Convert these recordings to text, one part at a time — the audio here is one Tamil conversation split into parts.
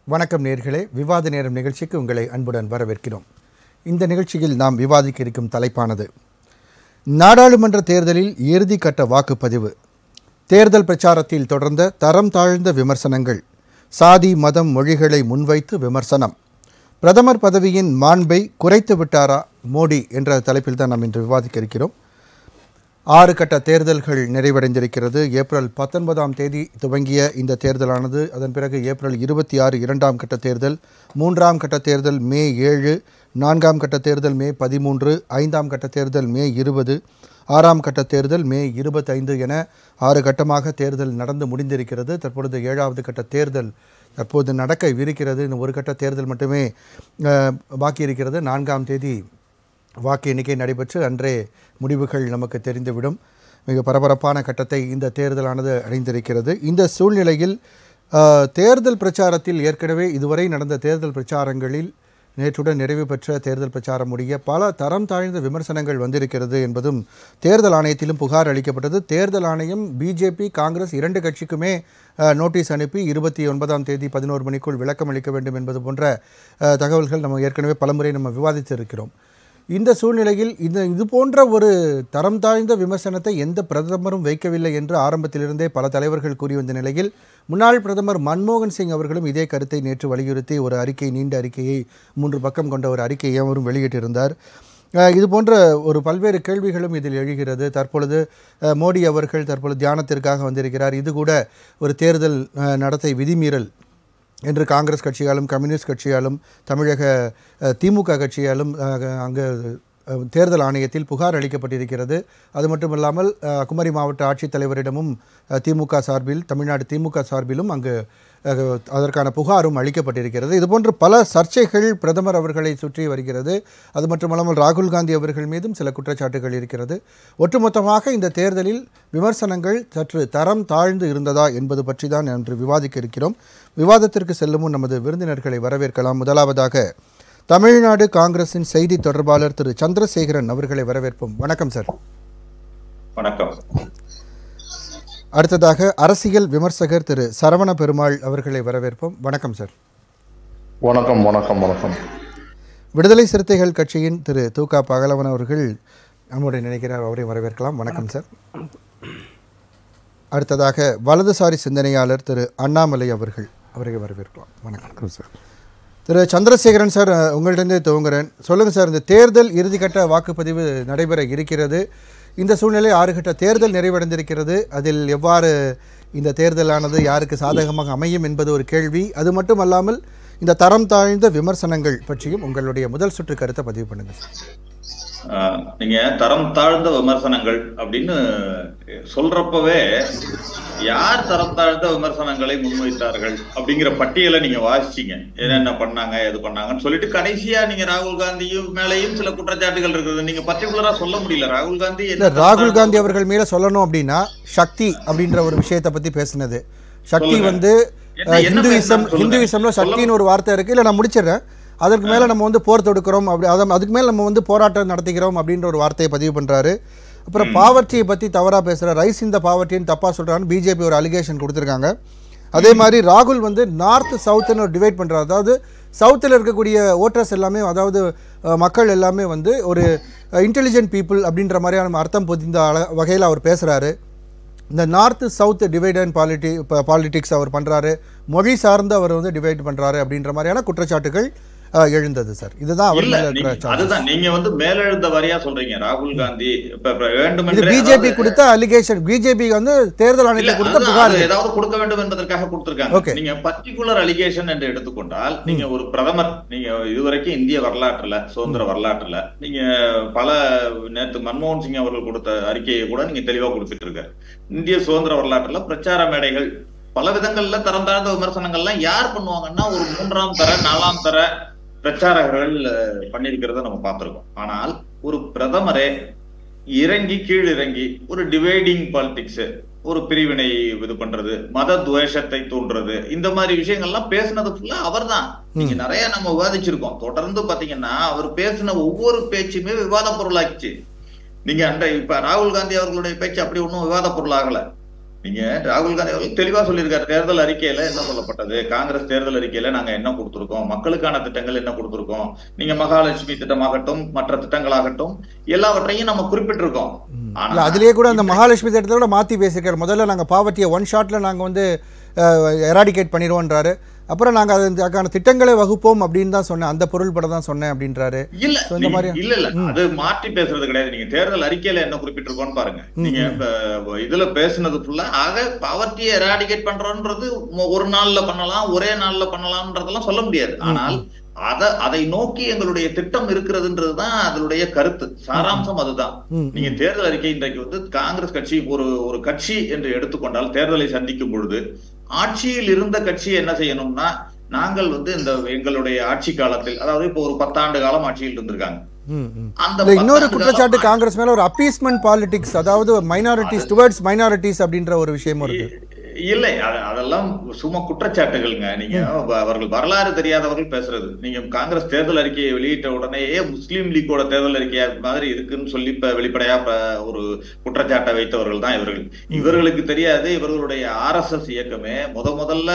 வணக்கம் நேர்களே விவாத நேரம் நிகழ்ச்சிக்கு உங்களை அன்புடன் வரவேற்கிறோம் இந்த நிகழ்ச்சியில் நாம் விவாதிக்க இருக்கும் தலைப்பானது நாடாளுமன்ற தேர்தலில் இறுதிக்கட்ட வாக்குப்பதிவு தேர்தல் பிரச்சாரத்தில் தொடர்ந்த தரம் தாழ்ந்த விமர்சனங்கள் சாதி மதம் மொழிகளை முன்வைத்து விமர்சனம் பிரதமர் பதவியின் மாண்பை குறைத்து விட்டாரா மோடி என்ற தலைப்பில் தான் நாம் இன்று விவாதிக்க இருக்கிறோம் ஆறு கட்ட தேர்தல்கள் நிறைவடைந்திருக்கிறது ஏப்ரல் பத்தொன்பதாம் தேதி துவங்கிய இந்த தேர்தலானது அதன் பிறகு ஏப்ரல் இருபத்தி ஆறு இரண்டாம் கட்ட தேர்தல் மூன்றாம் கட்ட தேர்தல் மே ஏழு நான்காம் கட்ட தேர்தல் மே பதிமூன்று ஐந்தாம் கட்ட தேர்தல் மே இருபது ஆறாம் கட்ட தேர்தல் மே இருபத்தைந்து என ஆறு கட்டமாக தேர்தல் நடந்து முடிந்திருக்கிறது தற்பொழுது ஏழாவது கட்ட தேர்தல் தற்போது நடக்க இருக்கிறது இந்த ஒரு கட்ட தேர்தல் மட்டுமே அஹ், பாக்கி இருக்கிறது நான்காம் தேதி வாக்கு எண்ணிக்கை நடைபெற்று அன்றே முடிவுகள் நமக்கு தெரிந்துவிடும் மிக பரபரப்பான கட்டத்தை இந்த தேர்தலானது அடைந்திருக்கிறது இந்த சூழ்நிலையில் ஆஹ், தேர்தல் பிரச்சாரத்தில் ஏற்கனவே இதுவரை நடந்த தேர்தல் பிரச்சாரங்களில் நேற்றுடன் நிறைவு பெற்ற தேர்தல் பிரச்சாரம் முடிய பல தரம் தாழ்ந்த விமர்சனங்கள் வந்திருக்கிறது என்பதும் தேர்தல் ஆணையத்திலும் புகார் அளிக்கப்பட்டது தேர்தல் ஆணையம் பிஜேபி காங்கிரஸ் இரண்டு கட்சிக்குமே ஆஹ், நோட்டீஸ் அனுப்பி இருபத்தி ஒன்பதாம் தேதி பதினோரு மணிக்குள் விளக்கம் அளிக்க வேண்டும் என்பது போன்ற ஆஹ், தகவல்கள் நம்ம ஏற்கனவே பலமுறை நம்ம விவாதித்து இருக்கிறோம் இந்த சூழ்நிலையில் இந்த இது போன்ற ஒரு தரம் தாழ்ந்த விமர்சனத்தை எந்த பிரதமரும் வைக்கவில்லை என்று ஆரம்பத்திலிருந்தே பல தலைவர்கள் கூறி வந்த நிலையில் முன்னாள் பிரதமர் மன்மோகன் சிங் அவர்களும் இதே கருத்தை நேற்று வலியுறுத்தி ஒரு அறிக்கை நீண்ட அறிக்கையை மூன்று பக்கம் கொண்ட ஒரு அறிக்கையை அவரும் வெளியிட்டிருந்தார் அஹ் இது போன்ற ஒரு பல்வேறு கேள்விகளும் இதில் எழுகிறது தற்பொழுது அஹ், மோடி அவர்கள் தற்பொழுது தியானத்திற்காக வந்திருக்கிறார் இது கூட ஒரு தேர்தல் அஹ், நடத்தை விதிமீறல் என்று காங்கிரஸ் கட்சியாலும் கம்யூனிஸ்ட் கட்சியாலும் தமிழக அஹ், திமுக கட்சியாலும் அஹ், அங்கு அஹ், தேர்தல் ஆணையத்தில் புகார் அளிக்கப்பட்டிருக்கிறது அது மட்டுமல்லாமல் அஹ், குமரி மாவட்ட ஆட்சித்தலைவரிடமும் அஹ், திமுக சார்பில் தமிழ்நாடு திமுக சார்பிலும் அங்கு அஹ், அதற்கான புகாரும் அளிக்கப்பட்டிருக்கிறது இதுபோன்று பல சர்ச்சைகள் பிரதமர் அவர்களை சுற்றி வருகிறது அது மட்டுமல்லாமல் ராகுல் காந்தி அவர்கள் மீதும் சில குற்றச்சாட்டுகள் இருக்கிறது ஒட்டுமொத்தமாக இந்த தேர்தலில் விமர்சனங்கள் சற்று தரம் தாழ்ந்து இருந்ததா என்பது பற்றி தான் இன்று விவாதிக்க இருக்கிறோம் விவாதத்திற்கு செல்லும் முன் நமது விருந்தினர்களை வரவேற்கலாம் முதலாவதாக தமிழ்நாடு காங்கிரசின் செய்தி தொடர்பாளர் திரு சந்திரசேகரன் அவர்களை வரவேற்போம் வணக்கம் சார் வணக்கம் அடுத்ததாக அரசியல் விமர்சகர் திரு சரவண பெருமாள் அவர்களை வரவேற்போம் வணக்கம் சார் வணக்கம் வணக்கம் வணக்கம் விடுதலை சிறுத்தைகள் கட்சியின் திரு தூகா பகலவன் அவர்கள் நம்முடைய நினைக்கிறார் அவரை வரவேற்கலாம் வணக்கம் சார் அடுத்ததாக வலதுசாரி சிந்தனையாளர் திரு அண்ணாமலை அவர்கள் அவரை வரவேற்கலாம் வணக்கம் சார் திரு சந்திரசேகரன் சார் அஹ், உங்கள்கிட்டருந்தே துவங்குறேன் சொல்லுங்கள் சார் இந்த தேர்தல் இறுதிக்கட்ட வாக்குப்பதிவு நடைபெற இருக்கிறது இந்த சூழ்நிலை ஆறு கட்ட தேர்தல் நிறைவடைந்திருக்கிறது அதில் எவ்வாறு இந்த தேர்தலானது யாருக்கு சாதகமாக அமையும் என்பது ஒரு கேள்வி அது மட்டும் அல்லாமல் இந்த தரம் தாழ்ந்த விமர்சனங்கள் பற்றியும் உங்களுடைய முதல் சுற்று கருத்தை பதிவு பண்ணுங்க சார் ஆஹ் நீங்க தரம் தாழ்ந்த விமர்சனங்கள் அப்படின்னு சொல்றப்பவே யார் தரம் தாழ்ந்த விமர்சனங்களை முன்வைத்தார்கள் அப்படிங்கிற பட்டியலை நீங்க வாசிச்சீங்க என்னென்ன பண்ணாங்க எது பண்ணாங்கன்னு சொல்லிட்டு கடைசியா நீங்க ராகுல் காந்தியும் மேலையும் சில குற்றச்சாட்டுகள் இருக்குது நீங்க பர்டிகுலரா சொல்ல முடியல ராகுல் காந்தி இல்ல என்ன ராகுல் காந்தி அவர்கள் மேல சொல்லணும் அப்படின்னா சக்தி அப்படின்ற ஒரு விஷயத்தை பத்தி பேசுனது சக்தி சொல்லுங்க. வந்து என்ன- அஹ், என்ன ஹிந்துவிசம் பேசுனான்னு சொல்லுங்க. ஹிந்துவிசம்ல சக்தின்னு ஒரு வார்த்தை இருக்கு இல்ல நான் முடிச்சிடுறேன் அதற்கு மேல நம்ம வந்து போர் தொடுக்கிறோம் அப்படி அத- அதுக்கு மேல நம்ம வந்து போராட்டம் நடத்திக்கிறோம் அப்படின்ற ஒரு வார்த்தையை பதிவு பண்றாரு அப்புறம் பாவர்ச்சியை பத்தி தவறா பேசுற ரைஸ் இந்த பாவர்ட்டின்னு தப்பா சொல்றான்னு பிஜேபி ஒரு அலிகேஷன் கொடுத்துருக்காங்க அதே மாதிரி ராகுல் வந்து நார்த் சவுத்துன்னு ஒரு டிவைட் பண்றாரு அதாவது சவுத்தில் இருக்கக்கூடிய ஓட்டர்ஸ் எல்லாமே அதாவது அஹ், மக்கள் எல்லாமே வந்து ஒரு இன்டெலிஜென்ட் பீப்புள் அப்படின்ற மாதிரியான அர்த்தம் பொதிந்த வகையில் அவர் பேசுகிறாரு இந்த north south divide and polity politics அவர் பண்ணுறாரு மொழி சார்ந்து அவர் வந்து டிவைட் பண்ணுறாரு அப்படின்ற மாதிரியான குற்றச்சாட்டுகள் அஹ், எழுந்தது சார் இதுதான் அவர் இல்ல மேல நீங்க- இருக்கிற charges. அதுதான் நீங்க வந்து மேலெழுந்த வரியா சொல்றீங்க ராகுல் காந்தி இப்ப இப்ப இது வேண்டுமென்றே பிஜேபி அதாவது- கொடுத்த அலிகேஷன் பிஜேபி வந்து தேர்தல் இல்ல, ஆணையத்தில் கொடுத்த அதுதான், புகார் அது இது. ஏதாவது கொடுக்க வேண்டும் என்பதற்காக கொடுத்திருக்காங்க Okay. நீங்க பர்டிகுலர் அலிகேஷன் என்று எடுத்துக்கொண்டால் நீங்க ஒரு பிரதமர் நீங்க இதுவரைக்கும் இந்திய வரலாற்றுல சுதந்திர வரலாற்றுல நீங்க பல நேத்து மன்மோகன் சிங் அவர்கள் கொடுத்த அறிக்கையை கூட நீங்க தெளிவா கொடுத்துட்டு இருக்காரு இந்திய சுதந்திர வரலாற்றுல பிரச்சார மேடைகள் பல விதங்கள்ல தரம் தாழ்ந்த விமர்சனங்கள்லாம் யார் பண்ணுவாங்கன்னா ஒரு மூன்றாம் தர நாலாம் தர பிரச்சாரகர்கள் அஹ், பண்ணியிருக்கிறத நம்ம பார்த்திருக்கோம் ஆனால் ஒரு பிரதமரே இறங்கி கீழ் இறங்கி ஒரு டிவைடிங் பாலிடிக்ஸ் ஒரு பிரிவினை இது பண்றது மத துவேஷத்தை தூண்டுறது இந்த மாதிரி விஷயங்கள்லாம் பேசுனது ஃபுல்லா அவர்தான் நீங்க நிறைய நம்ம விவாதிச்சிருக்கோம் தொடர்ந்து பாத்தீங்கன்னா அவர் பேசின ஒவ்வொரு பேச்சுமே விவாத பொருளாச்சு நீங்க அன்றை இப்ப ராகுல் காந்தி அவர்களுடைய பேச்சு அப்படி ஒண்ணும் விவாத பொருளாகல நீங்க ராகுல் காந்தி அவர்கள் தெளிவா சொல்லியிருக்காரு தேர்தல் அறிக்கையில என்ன சொல்லப்பட்டது காங்கிரஸ் தேர்தல் அறிக்கையில நாங்க என்ன கொடுத்திருக்கோம் மக்களுக்கான திட்டங்கள் என்ன கொடுத்திருக்கோம் நீங்க மகாலட்சுமி திட்டமாகட்டும் மற்ற திட்டங்களாகட்டும் எல்லாவற்றையும் நம்ம குறிப்பிட்டிருக்கோம் ஆனா இல்லை அதுலேயே கூட அந்த மகாலட்சுமி திட்டத்தை கூட மாற்றி பேசியிருக்காரு முதல்ல நாங்கள் பாவர்ட்டியை ஒன் ஷாட்டில் நாங்கள் வந்து எராடிகேட் பண்ணிடுவோன்றாரு அப்புறம் நாங்கள் அதுக்கான திட்டங்களை வகுப்போம் அப்படின்னு தான் சொன்னேன் அந்த பொருள் படம் தான் சொன்னேன் அப்படின்றாரு இல்ல So, இந்த நீங்க- மாதிரி- இல்ல இல்ல அது மாற்றி பேசுறது கிடையாது நீங்க தேர்தல் அறிக்கையில என்ன குறிப்பிட்டிருக்கோம்னு பாருங்க நீங்க இப்ப இதுல பேசுனது ஃபுல்லா ஆக பாவர்ட்டியை எராடிகேட் பண்றோன்றது மொ- ஒரு நாள்ல பண்ணலாம் ஒரே நாள்ல பண்ணலாம்ன்றதெல்லாம் சொல்ல முடியாது ஆனால் அத அதை நோக்கி எங்களுடைய திட்டம் இருக்கிறதுன்றதுதான் அதனுடைய கருத்து சாராம்சம் அதுதான் ம், நீங்க தேர்தல் அறிக்கை இன்றைக்கு வந்து காங்கிரஸ் கட்சி ஒரு ஒரு கட்சி என்று எடுத்துக்கொண்டால் தேர்தலை சந்திக்கும் பொழுது ஆட்சியில் இருந்த கட்சி என்ன செய்யணும்னா நாங்கள் வந்து இந்த எங்களுடைய ஆட்சி காலத்தில் அதாவது இப்போ ஒரு பத்தாண்டு காலம் ஆட்சியில் இருந்திருக்காங்க ம் ம் அந்த இல்ல இன்னொரு பத்தாண்டு குற்றச்சாட்டு காலம் காங்கிரஸ் மேல ஒரு அப்பீஸ்மெண்ட் பாலிடிக்ஸ் அதாவது மைனாரிட்டிஸ் டுவர்ட்ஸ் மைனாரிட்டிஸ் அப்படின்ற ஒரு விஷயமும் இருக்கு இல்லை அது- அதெல்லாம் சும்மா குற்றச்சாட்டுகள்ங்க நீங்க வ- அவர்கள் வரலாறு தெரியாதவர்கள் பேசுறது நீங்க காங்கிரஸ் தேர்தல் அறிக்கையை வெளியிட்ட உடனேயே முஸ்லீம் லீக்கோட தேர்தல் அறிக்கை மாதிரி இருக்குன்னு சொல்லி இப்ப வெளிப்படையா இப்ப ஒரு குற்றச்சாட்டை வைத்தவர்கள் தான் இவர்கள் இவர்களுக்கு தெரியாது இவர்களுடைய ஆர்எஸ்எஸ் இயக்கமே முத முதல்ல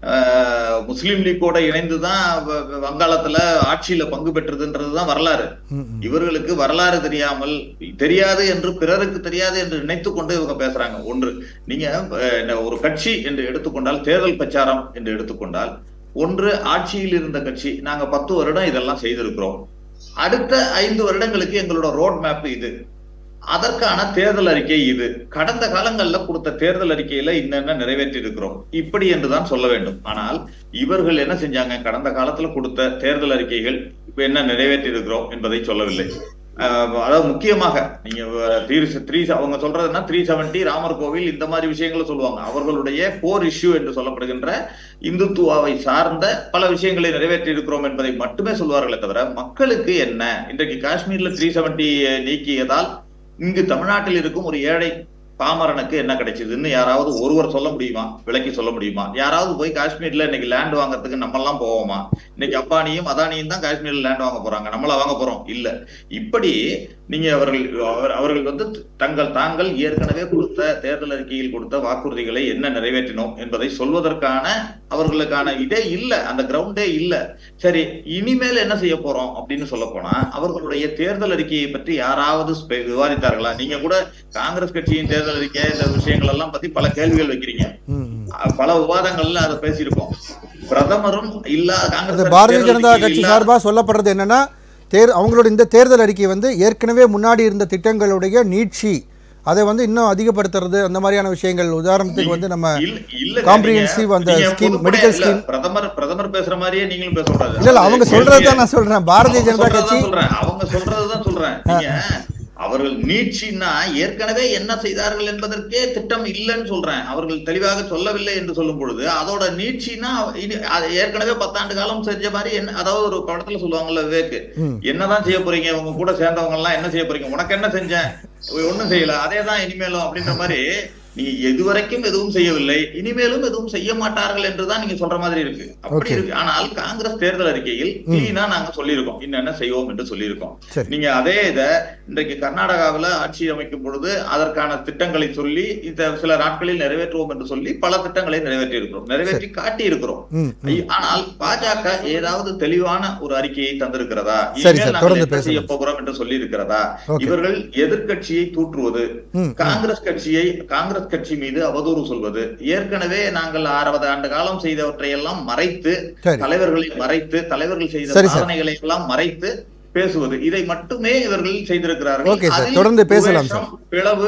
அஹ், முஸ்லீம் லீக்கோட இணைந்துதான் வ- வ- வங்காளத்துல ஆட்சியில பங்கு பெற்றதுன்றதுதான் வரலாறு ம், ம். இவர்களுக்கு வரலாறு தெரியாமல் தெரியாது என்று பிறருக்கு தெரியாது என்று நினைத்துக் கொண்டு இவங்க பேசுறாங்க ஒன்று நீங்க அஹ், இந்த ஒரு கட்சி என்று எடுத்துக்கொண்டால் தேர்தல் பிரச்சாரம் என்று எடுத்துக்கொண்டால் ஒன்று ஆட்சியில் இருந்த கட்சி நாங்க பத்து வருடம் இதெல்லாம் செய்திருக்கிறோம் அடுத்த ஐந்து வருடங்களுக்கு எங்களோட ரோட் மேப் இது அதற்கான தேர்தல் அறிக்கை இது கடந்த காலங்கள்ல கொடுத்த தேர்தல் அறிக்கையில இன்னென்ன நிறைவேற்றி இருக்கிறோம் இப்படி என்றுதான் சொல்ல வேண்டும் ஆனால் இவர்கள் என்ன செஞ்சாங்க கடந்த காலத்துல கொடுத்த தேர்தல் அறிக்கைகள் இப்ப என்ன நிறைவேற்றி இருக்கிறோம் என்பதை சொல்லவில்லை அஹ் அதாவது முக்கியமாக நீங்க த்ரீ த்ரீ அவங்க சொல்றதுன்னா த்ரீ செவன்டி ராமர் கோவில் இந்த மாதிரி விஷயங்களை சொல்லுவாங்க அவர்களுடைய கோர் இஷ்யூ என்று சொல்லப்படுகின்ற இந்துத்துவாவை சார்ந்த பல விஷயங்களை நிறைவேற்றி இருக்கிறோம் என்பதை மட்டுமே சொல்வார்களே தவிர மக்களுக்கு என்ன இன்றைக்கு காஷ்மீர்ல த்ரீ செவன்டி நீக்கியதால் இங்கு தமிழ்நாட்டில் இருக்கும் ஒரு ஏழை பாமரனுக்கு என்ன கிடைச்சதுன்னு யாராவது ஒருவர் சொல்ல முடியுமா விளக்கி சொல்ல முடியுமா யாராவது போய் காஷ்மீர்ல இன்னைக்கு லேண்ட் வாங்குறதுக்கு நம்ம எல்லாம் போவோமா இன்னைக்கு அப்பானியும் அதானியும் தான் காஷ்மீர்ல லேண்ட் வாங்க போறாங்க நம்மள வாங்க போறோம் இல்ல இப்படி நீங்க அவர்கள் அவர்- அவர்கள் வந்து தங்கள் தாங்கள் ஏற்கனவே கொடுத்த தேர்தல் அறிக்கையில் கொடுத்த வாக்குறுதிகளை என்ன நிறைவேற்றினோம் என்பதை சொல்வதற்கான அவர்களுக்கான இதே இல்ல அந்த கிரவுண்டே இல்ல சரி இனிமேல் என்ன செய்ய போறோம் அப்படின்னு சொல்ல போனா அவர்களுடைய தேர்தல் அறிக்கையை பற்றி யாராவது ஸ்பெ- விவாதித்தார்களா நீங்க கூட காங்கிரஸ் கட்சியின் தேர்தல் அறிக்கை இந்த விஷயங்கள் எல்லாம் பத்தி பல கேள்விகள் வைக்கிறீங்க ம், ம். அஹ் பல விவாதங்கள்ல அதை பேசியிருக்கோம் பிரதமரும் இல்லாத அது காங்கிரஸ் பாரதிய தேர்தல் ஜனதா அறிக்கை கட்சி இல்லாத- சார்பா சொல்லப்படுறது என்னன்னா தேர் அவங்களோட இந்த தேர்தல் அறிக்கை வந்து ஏற்கனவே முன்னாடி இருந்த திட்டங்களுடைய நீட்சி அதை வந்து இன்னும் அதிகப்படுத்துறது அந்த மாதிரியான விஷயங்கள் உதாரணத்துக்கு வந்து நம்ம இல்ல இல்ல comprehensive அந்த scheme, medical scheme. பிரதமர் பிரதமர் பேசுற மாதிரியே நீங்களும் பேசக்கூடாது இல்ல இல்ல அவங்க சொல்றது தான் நான் சொல்றேன் பாரதிய அவங்க ஜனதா கட்சி சொல்றதுதான் சொல்றேன் அவங்க சொல்றதுதான் சொல்றேன் நீங்க அவர்கள் நீட்சின்னா ஏற்கனவே என்ன செய்தார்கள் என்பதற்கே திட்டம் இல்லைன்னு சொல்றேன் அவர்கள் தெளிவாக சொல்லவில்லை என்று சொல்லும் பொழுது அதோட நீட்சின்னா இனி- அது ஏற்கனவே பத்தாண்டு காலம் செஞ்ச மாதிரி என்ன அதாவது ஒரு படத்துல சொல்லுவாங்கல்ல விவேக் ம். என்னதான் செய்ய போறீங்க உங்க கூட சேர்ந்தவங்க எல்லாம் என்ன செய்ய போறீங்க உனக்கு என்ன செஞ்சேன் ஒண்ணும் செய்யல அதே தான் இனிமேலும் அப்படின்ற மாதிரி நீங்க எதுவரைக்கும் எதுவும் செய்யவில்லை இனிமேலும் எதுவும் செய்ய மாட்டார்கள் என்றுதான் நீங்க சொல்ற மாதிரி இருக்கு அப்படி Okay. இருக்கு ஆனால் காங்கிரஸ் தேர்தல் அறிக்கையில் கிளீனா நாங்க சொல்லியிருக்கோம் என்னென்ன செய்வோம் என்று சொல்லியிருக்கோம் சரி. நீங்க அதே இத இன்றைக்கு கர்நாடகாவுல ஆட்சி அமைக்கும் பொழுது அதற்கான திட்டங்களை சொல்லி இந்த சில நாட்களில் நிறைவேற்றுவோம் என்று சொல்லி பல திட்டங்களை நிறைவேற்றி இருக்கிறோம் நிறைவேற்றி காட்டி இருக்கிறோம் ம், ம். ஆனால் பாஜக ஏதாவது தெளிவான ஒரு அறிக்கையை தந்திருக்கிறதா சரி, இனிமேல் சார், நாங்கள் தொடர்ந்து என்ன செய்ய பேசலாம். போகிறோம் என்று சொல்லி இருக்கிறதா Okay. இவர்கள் எதிர்க்கட்சியை தூற்றுவது ம், காங்கிரஸ் கட்சியை காங்கிரஸ் கட்சி மீது அவதூறு சொல்வது ஏற்கனவே நாங்கள் அறுபது ஆண்டு காலம் செய்தவற்றை எல்லாம் மறைத்து சரி. தலைவர்களை மறைத்து தலைவர்கள் செய்த சரி, சார். சாதனைகளை எல்லாம் மறைத்து பேசுவது இதை மட்டுமே இவர்கள் செய்திருக்கிறார்கள் Okay, சார். அதில் தொடர்ந்து பேசலாம், துவேஷம், பிளவு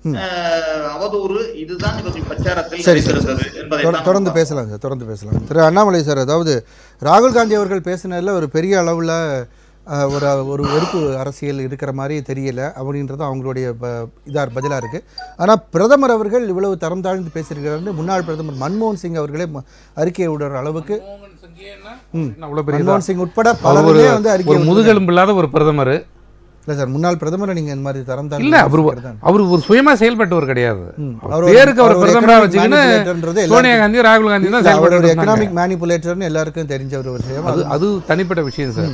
அஹ், அவதூறு இதுதான் இவர்கள் பிரச்சாரத்தில் சரி, சார். நிறைந்திருந்தது என்பதை தொட- தொடர்ந்து பேசலாம் சார் தொடர்ந்து பேசலாம் திரு அண்ணாமலை சார் அதாவது ராகுல் காந்தி அவர்கள் பேசினதில் ஒரு பெரிய அளவில் ஒரு ஒரு வெறுப்பு அரசியல் இருக்கிற மாதிரி தெரியல அப்படின்றது அவங்களுடைய இதாக பதிலாக இருக்குது ஆனால் பிரதமர் அவர்கள் இவ்வளவு தரம் தாழ்ந்து பேசியிருக்கிறாருன்னு முன்னாள் பிரதமர் மன்மோகன் சிங் அவர்களே ம- அறிக்கை விடுற அளவுக்கு அவ்வளோ பெரிய மன்மோகன் சிங் உட்பட அவர் ஒரு பலருமே வந்து அறிக்கை ஒரு முதுகெலும்பு இல்லாத ஒரு பிரதமர் இல்லை சார் முன்னாள் பிரதமரை நீங்கள் இந்த மாதிரி தரம் தாழ்ந்து இல்ல அவர் பேசுறது தான். அவர் ஒரு சுயமா செயல்பட்டவர் கிடையாது ம். அவர் அவர் ஒரு- பேருக்கு அவர் அவர் ஒரு பிரதமரா economic வச்சுக்கின்னு manipulatorன்றது சோனியா எல்லாருக்கும் காந்தி ராகுல் காந்தி தான் இல்ல, அவர் ஒரு செயல்பட்டு எக்கனாமிக் மேனிப்புலேட்டர்னு எல்லாருக்கும் தெரிஞ்ச ஒரு விஷயம் அது அது தனிப்பட்ட விஷயம் சார்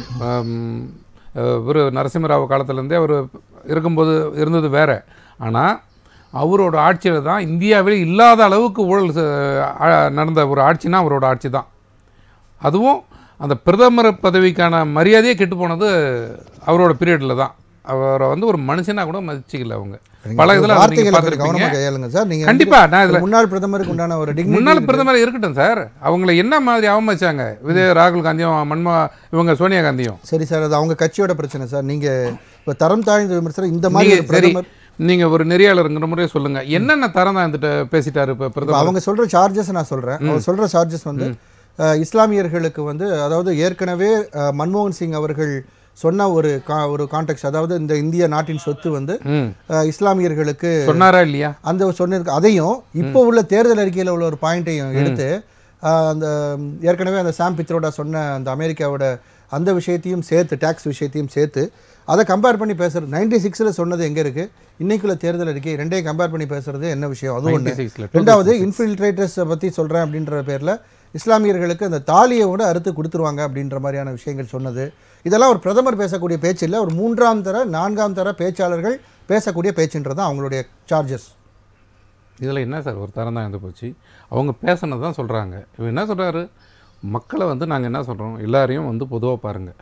ஒரு நரசிம்மராவ் காலத்துலேருந்தே அவர் இருக்கும்போது இருந்தது வேற ஆனால் அவரோட ஆட்சியில் தான் இந்தியாவில் இல்லாத அளவுக்கு ஊழல் ச- ஆ- நடந்த ஒரு ஆட்சினா அவரோட ஆட்சி தான் அதுவும் அந்த பிரதமர் பதவிக்கான மரியாதையே கெட்டு போனது அவரோட பீரியடில் தான் அவரை வந்து ஒரு மனுஷனா கூட மதிச்சிக்கல அவங்க பல இதில் நீங்கள் வார்த்தைகளை கொஞ்சம் பார்த்துருப்பீங்க கவனமா கையாளுங்க சார் நீங்க கண்டிப்பா நான் வந்து இதில் முன்னாள் பிரதமருக்கு உண்டான ஒரு dignity முன்னாள் இருக்கு. பிரதமர் இருக்கட்டும் சார் அவங்கள என்ன மாதிரி அவமதிச்சாங்க விஜய ராகுல் காந்தியும் மன்மோ இவங்க சோனியா காந்தியும் சரி சார் அது அவங்க கட்சியோட பிரச்சனை சார் நீங்க இப்ப தரம் தாழ்ந்த விமர்சனம் இந்த மாதிரி நீங்க ஒரு சரி பிரதமர் நீங்க ஒரு நெறியாளருங்கிற முறையை சொல்லுங்க என்னென்ன தரம் தான் வந்துட்டு பேசிட்டாரு இப்ப இப்ப பிரதமர் அவங்க சொல்ற சார்ஜஸ் நான் சொல்றேன் அவங்க சொல்ற சார்ஜஸ் வந்து அஹ், இஸ்லாமியர்களுக்கு வந்து அதாவது ஏற்கனவே அஹ், மன்மோகன் சிங் அவர்கள் சொன்ன ஒரு கா- ஒரு கான்டெக்ட் அதாவது இந்த இந்திய நாட்டின் சொத்து வந்து ம் அஹ், இஸ்லாமியர்களுக்கு சொன்னாரா இல்லையா அந்த சொன்னிருக்கு அதையும் இப்போ உள்ள தேர்தல் அறிக்கையில் உள்ள ஒரு பாயிண்ட்டையும் எடுத்து ஆஹ், அந்த ம், ஏற்கனவே அந்த சாம் பித்ரோடா சொன்ன அந்த அமெரிக்காவோட அந்த விஷயத்தையும் சேர்த்து டேக்ஸ் விஷயத்தையும் சேர்த்து அதை கம்பேர் பண்ணி பேசுறது நைன்டி சிக்ஸில் சொன்னது எங்கே இருக்கு இன்னைக்குள்ள தேர்தல் அறிக்கை ரெண்டையும் கம்பேர் பண்ணி பேசுறது என்ன விஷயம் அது ஒன்று 96 ல, ரெண்டாவது இன்ஃபில்ட்ரேட்டர்ஸை பற்றி சொல்கிறேன் அப்படின்ற பேரில் இஸ்லாமியர்களுக்கு அந்த தாலியை கூட அறுத்து கொடுத்துருவாங்க அப்படின்ற மாதிரியான விஷயங்கள் சொன்னது இதெல்லாம் ஒரு பிரதமர் பேசக்கூடிய பேச்சு இல்லை ஒரு மூன்றாம் தர நான்காம் தர பேச்சாளர்கள் பேசக்கூடிய பேச்சுன்றது தான் அவங்களுடைய சார்ஜஸ் இதில் என்ன சார் ஒரு தரம் தான் இருந்து போச்சு அவங்க பேசினது தான் சொல்கிறாங்க இவர் என்ன சொல்கிறாரு மக்களை வந்து நாங்கள் என்ன சொல்கிறோம் எல்லாரையும் வந்து பொதுவாக பாருங்கள்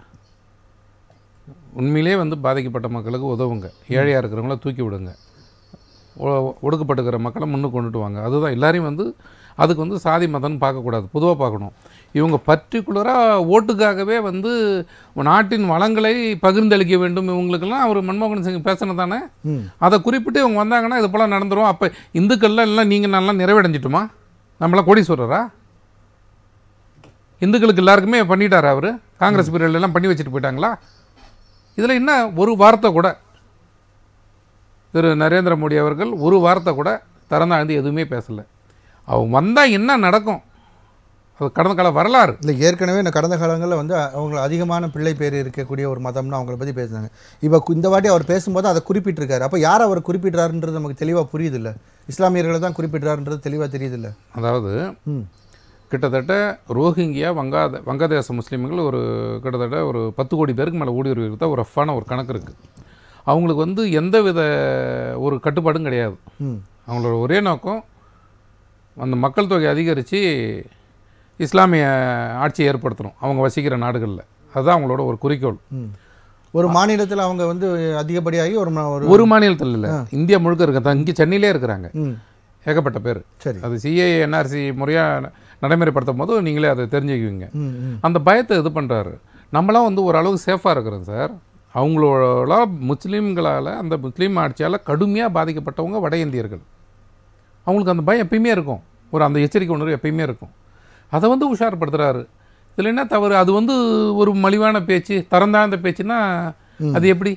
உண்மையிலே வந்து பாதிக்கப்பட்ட மக்களுக்கு உதவுங்க ஏழையாக இருக்கிறவங்கள தூக்கி விடுங்க ஒ- ஒடுக்கப்பட்டுக்கிற மக்களை முன்னுக்கு கொண்டுட்டு வாங்க அதுதான் எல்லாரையும் வந்து அதுக்கு வந்து சாதி மதம்னு பார்க்கக்கூடாது பொதுவாக பார்க்கணும் இவங்க பர்டிகுலராக ஓட்டுக்காகவே வந்து நாட்டின் வளங்களை பகிர்ந்தளிக்க வேண்டும் இவங்களுக்கெல்லாம் அவர் மன்மோகன் சிங் பேசினது தானே ம் அதை குறிப்பிட்டு இவங்க வந்தாங்கன்னா இது போல் நடந்துரும் அப்போ இந்துக்கள்லாம் எல்லாம் நீங்கள் நல்லா நிறைவடைஞ்சிட்டுமா நம்மளாம் கோடீஸ்வரரா இந்துக்களுக்கு எல்லாருக்குமே பண்ணிட்டாரா அவர் காங்கிரஸ் பீரியட்ல எல்லாம் பண்ணி வச்சுட்டு போயிட்டாங்களா இதில் என்ன ஒரு வார்த்தை கூட திரு நரேந்திர மோடி அவர்கள் ஒரு வார்த்தை கூட திறந்தாழ்ந்து எதுவுமே பேசலை அவங்க வந்தால் என்ன நடக்கும் அது கடந்த கால வரலாறு இல்லை ஏற்கனவே இந்த கடந்த காலங்களில் வந்து அவங்க அதிகமான பிள்ளை பேர் இருக்கக்கூடிய ஒரு மதம்னு அவங்கள பற்றி பேசுனாங்க இப்போ கு- இந்த வாட்டி அவர் பேசும்போது அதை குறிப்பிட்டிருக்காரு அப்போ யார் அவர் குறிப்பிட்றாருன்றது நமக்கு தெளிவாக புரியுது இல்லை இஸ்லாமியர்களை தான் குறிப்பிட்றாருன்றது தெளிவாக தெரியுது இல்லை அதாவது ம் கிட்டத்தட்ட ரோஹிங்கியா வங்காத வங்கதேச முஸ்லீம்கள் ஒரு கிட்டத்தட்ட ஒரு பத்து கோடி பேருக்கு மேலே ஊடுருவி இருந்தால் ஒரு ரஃப்பான ஒரு கணக்கு இருக்குது அவங்களுக்கு வந்து எந்த வித ஒரு கட்டுப்பாடும் கிடையாது ம் அவங்களோட ஒரே நோக்கம் அந்த மக்கள் தொகை அதிகரித்து இஸ்லாமிய ஆட்சியை ஏற்படுத்தணும் அவங்க வசிக்கிற நாடுகளில் அதுதான் அவங்களோட ஒரு குறிக்கோள் ம் ஒரு மாநிலத்தில் அவங்க வந்து அதிகப்படியாகி ஒரு ம- ஒரு ஒரு மாநிலத்தில் இல்லை இந்தியா முழுக்க இருக்க இங்கே சென்னையிலே இருக்கிறாங்க ம் ஏகப்பட்ட பேர் சரி அது சிஏ என்ஆர்சி முறையாக நடைமுறைப்படுத்தும் போது நீங்களே அதை தெரிஞ்சுக்குவீங்க ம் ம் அந்த பயத்தை இது பண்ணுறாரு நம்மளாம் வந்து ஓரளவுக்கு சேஃபாக இருக்கிறோம் சார் அவங்களோட முஸ்லீம்களால் அந்த முஸ்லீம் ஆட்சியால் கடுமையாக பாதிக்கப்பட்டவங்க வட இந்தியர்கள் அவங்களுக்கு அந்த பயம் எப்பயுமே இருக்கும் ஒரு அந்த எச்சரிக்கை உணர்வு எப்பயுமே இருக்கும் அதை வந்து உஷார்படுத்துறாரு இதில் என்ன தவறு அது வந்து ஒரு மலிவான பேச்சு தரந்தாழ்ந்த பேச்சுன்னா அது எப்படி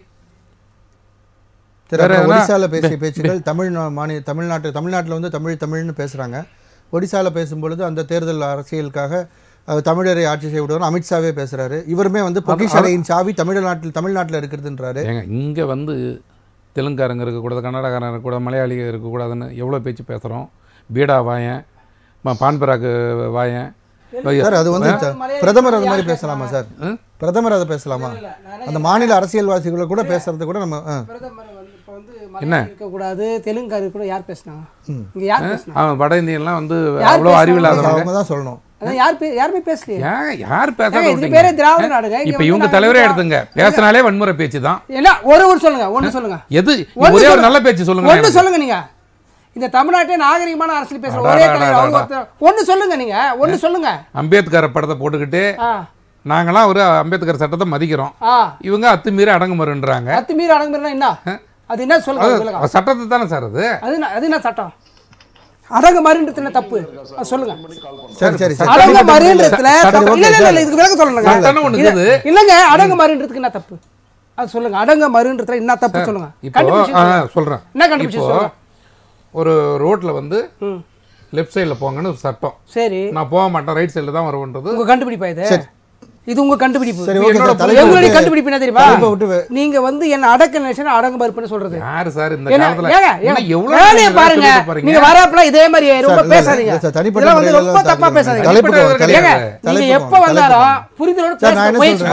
சரி வேற அப்புறம் எதனா- ஒடிசால பேசிய பேச்சுகள் தமிழ் மாநில தமிழ்நாட்டு தமிழ்நாட்டில் வந்து தமிழ் தமிழ்னு பேசுகிறாங்க ஒடிசால பேசும்பொழுது அந்த தேர்தல் அரசியலுக்காக அஹ், தமிழரை ஆட்சி செய்ய விடுவார் அமித்ஷாவே பேசுறாரு இவருமே வந்து பொக்கிஷரையின் சாவி தமிழ்நாட்டில் தமிழ்நாட்டில் இருக்கிறதுன்றாரு ஏங்க இங்கே வந்து தெலுங்காரங்க இருக்கக்கூடாது கன்னடக்காரங்க இருக்கக்கூடாது மலையாளி இருக்கக்கூடாதுன்னு எவ்வளோ பேச்சு பேசுகிறோம் பீடா வாயன் ம- பான்பராக்கு வாயன் சார் அது வந்து த- பிரதமர் அது மாதிரி பேசலாமா சார் பிரதமர் அதை பேசலாமா அந்த மாநில அரசியல்வாசிகளை கூட பேசுறது கூட நம்ம ஆ. பிரதமர் வந்து இப்போ வந்து மலையாளி இருக்கக்கூடாது தெலுங்காரு கூட யார் பேசுனாங்க இங்க யார் பேசுனாங்க அவன் வட இந்தியன்லாம் வந்து யார் அவ்வளோ பேசுறாங்க? அறிவில்லாதவங்க அவங்க தான் சொல்லணும் அதான் யார் பே யாருமே பேசலையே ஏன் யார் பேசாத ஏங்க, இதுக்கு விட்டீங்க? பேரே திராவிட நாடுங்க இங்க இப்ப வந்து இவங்க நாங்க தலைவரே வந்து- எடுத்துங்க பேசினாலே வன்முறை பேச்சு தான் என்ன ஒரு ஒரு சொல்லுங்க ஒண்ணு சொல்லுங்க எது ஒண்ணு ஒரே ஒரு சொல்லுங்க. நல்ல பேச்சு சொல்லுங்க ஒண்ணு சொல்லுங்க நீங்க இந்த தமிழ்நாட்டே நாகரிகமான அரசியல் பேசுற அடா, ஒரே அடா, தலைவர் அவங்க அடா. ஒருத்தர் ஒண்ணு சொல்லுங்க நீங்க ஒண்ணு சொல்லுங்க அம்பேத்கர் படத்தை போட்டுக்கிட்டு ஆ நாங்களாம் ஒரு அம்பேத்கர் சட்டத்தை மதிக்கிறோம் ஆ இவங்க அத்துமீறி அடங்குமுறைன்றாங்க அத்துமீறி அடங்குமுறைனா என்ன அது என்ன சொல்லுங்க அது விளக்கம். சட்டத்தை தானே சார் அது அது என்ன அது என்ன சட்டம் அடங்க மறுன்றது என்ன தப்பு அது சொல்லுங்க சரி சரி சரி அடங்க மறுன்றதுல சரி, தப்பு- ஓகே, இல்ல இல்ல இல்ல சார். இதுக்கு விளக்கம் சொல்லுங்க சட்டம்னு ஒண்ணு இல்ல, இருக்குது. இல்லங்க அடங்க மறுன்றதுக்கு என்ன தப்பு அது சொல்லுங்க அடங்க மறுன்றதுல என்ன தப்பு சொல்லுங்க இப்போ கண்டுபிடிச்சு ஆ, சொல்லுங்க. சொல்றேன் என்ன கண்டுபிடிச்சு இப்போ சொல்லுங்க ஒரு ரோட்ல வந்து ம் லெஃப்ட் சைடில் போங்கன்னு ஒரு சட்டம் சரி நான் போக மாட்டேன் ரைட் சைடில் தான் வருவன்றது உங்க கண்டுபிடிப்பா இது இது உங்க கண்டுபிடிப்பு சரி ஓகே என்னோட சார் தலைப்பை எங்களுடைய விட்டு- கண்டுபிடிப்பு என்ன தெரியுமா தலைப்பை விட்டு வே- நீங்க வந்து என்ன அடக்க நினைச்சா அடங்க மறுப்புன்னு சொல்றது யாரு சார் இந்த ஏங்க, காலத்துல ஏங்க, இன்னும் ஏங்க, எவ்வளவு வேலையை நீங்க பாருங்க சொல்லிட்டு போறீங்க? நீங்க வராப்பல இதே மாதிரி ரொம்ப சார், இல்ல, பேசாதீங்க இல்ல, சார், தனிப்பட்ட இதெல்லாம் வந்து முறையில ரொம்ப எல்லாம் தப்பா தாண்டி பேசாதீங்க தலைப்புக்கு தனிப்பட்ட தலைப்பு- ஏங்க, தலைப்பு நீங்க தலைப்புக்கு எப்ப வாங்க, வந்தாலும் தலைப்புக்கு வாங்க. புரிதலோட சார், நான் பேச என்ன முயற்சி சொல்றேன்? பண்ணுங்க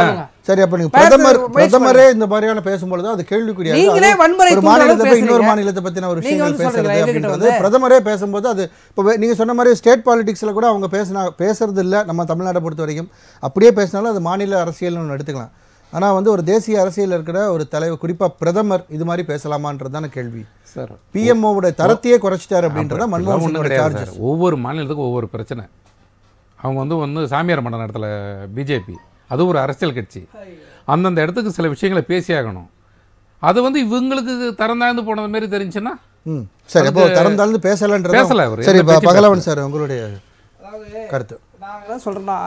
சரி அப்ப நீங்க பேச பிரதமர் முயற்சி பிரதமரே இந்த மாதிரியான பேசும்பொழுது அது கேள்விக்குறியாது நீங்களே அது வன்முறை ஒரு தூண்டுதல் மாநிலத்தை போய் இன்னொரு பேசுறீங்க. மாநிலத்தை பத்தின ஒரு நீங்க விஷயங்கள் வந்து பேசுறது சொல்றீங்களா, எங்ககிட்ட அப்படின்றது வந்து? பிரதமரே பேசும்போது அது இப்போ நீங்க சொன்ன மாதிரி ஸ்டேட் பாலிடிக்ஸ்ல கூட அவங்க பேசினா பேசுறது இல்ல நம்ம தமிழ்நாட்டை பொறுத்த வரைக்கும் அப்படியே பேசினாலும் அது மாநில அரசியல்னு ஒன்று எடுத்துக்கலாம் ஆனா வந்து ஒரு தேசிய அரசியல் இருக்கிற ஒரு தலைவர் குறிப்பா பிரதமர் இது மாதிரி பேசலாமான்றதான கேள்வி சார் பிஎம்ஓவோட தரத்தையே குறைச்சிட்டாரு அப்படின்றத அப்படிலாம் மன்மோகன் ஒண்ணும் சிங்கோட கிடையாது சார்ஜஸ் சார். ஒவ்வொரு மாநிலத்துக்கும் ஒவ்வொரு பிரச்சனை அவங்க வந்து வந்து சாமியார் மண்டம் இடத்துல பிஜேபி அது ஒரு அரசியல் கட்சி அந்தந்த இடத்துக்கு சில விஷயங்களை பேசியாகணும் அது வந்து இவங்களுக்கு திறந்தாழ்ந்து போனது மாதிரி தெரிஞ்சுன்னா ம் சரி அப்போ தரம் தாழ்ந்து பேசலன்றது பேசல அவரு, சரி எந்த இப்போ பேச்சும் பகலவன் சார் உங்களுடைய கருத்து நாங்கள் என்ன சொல்கிறோன்னா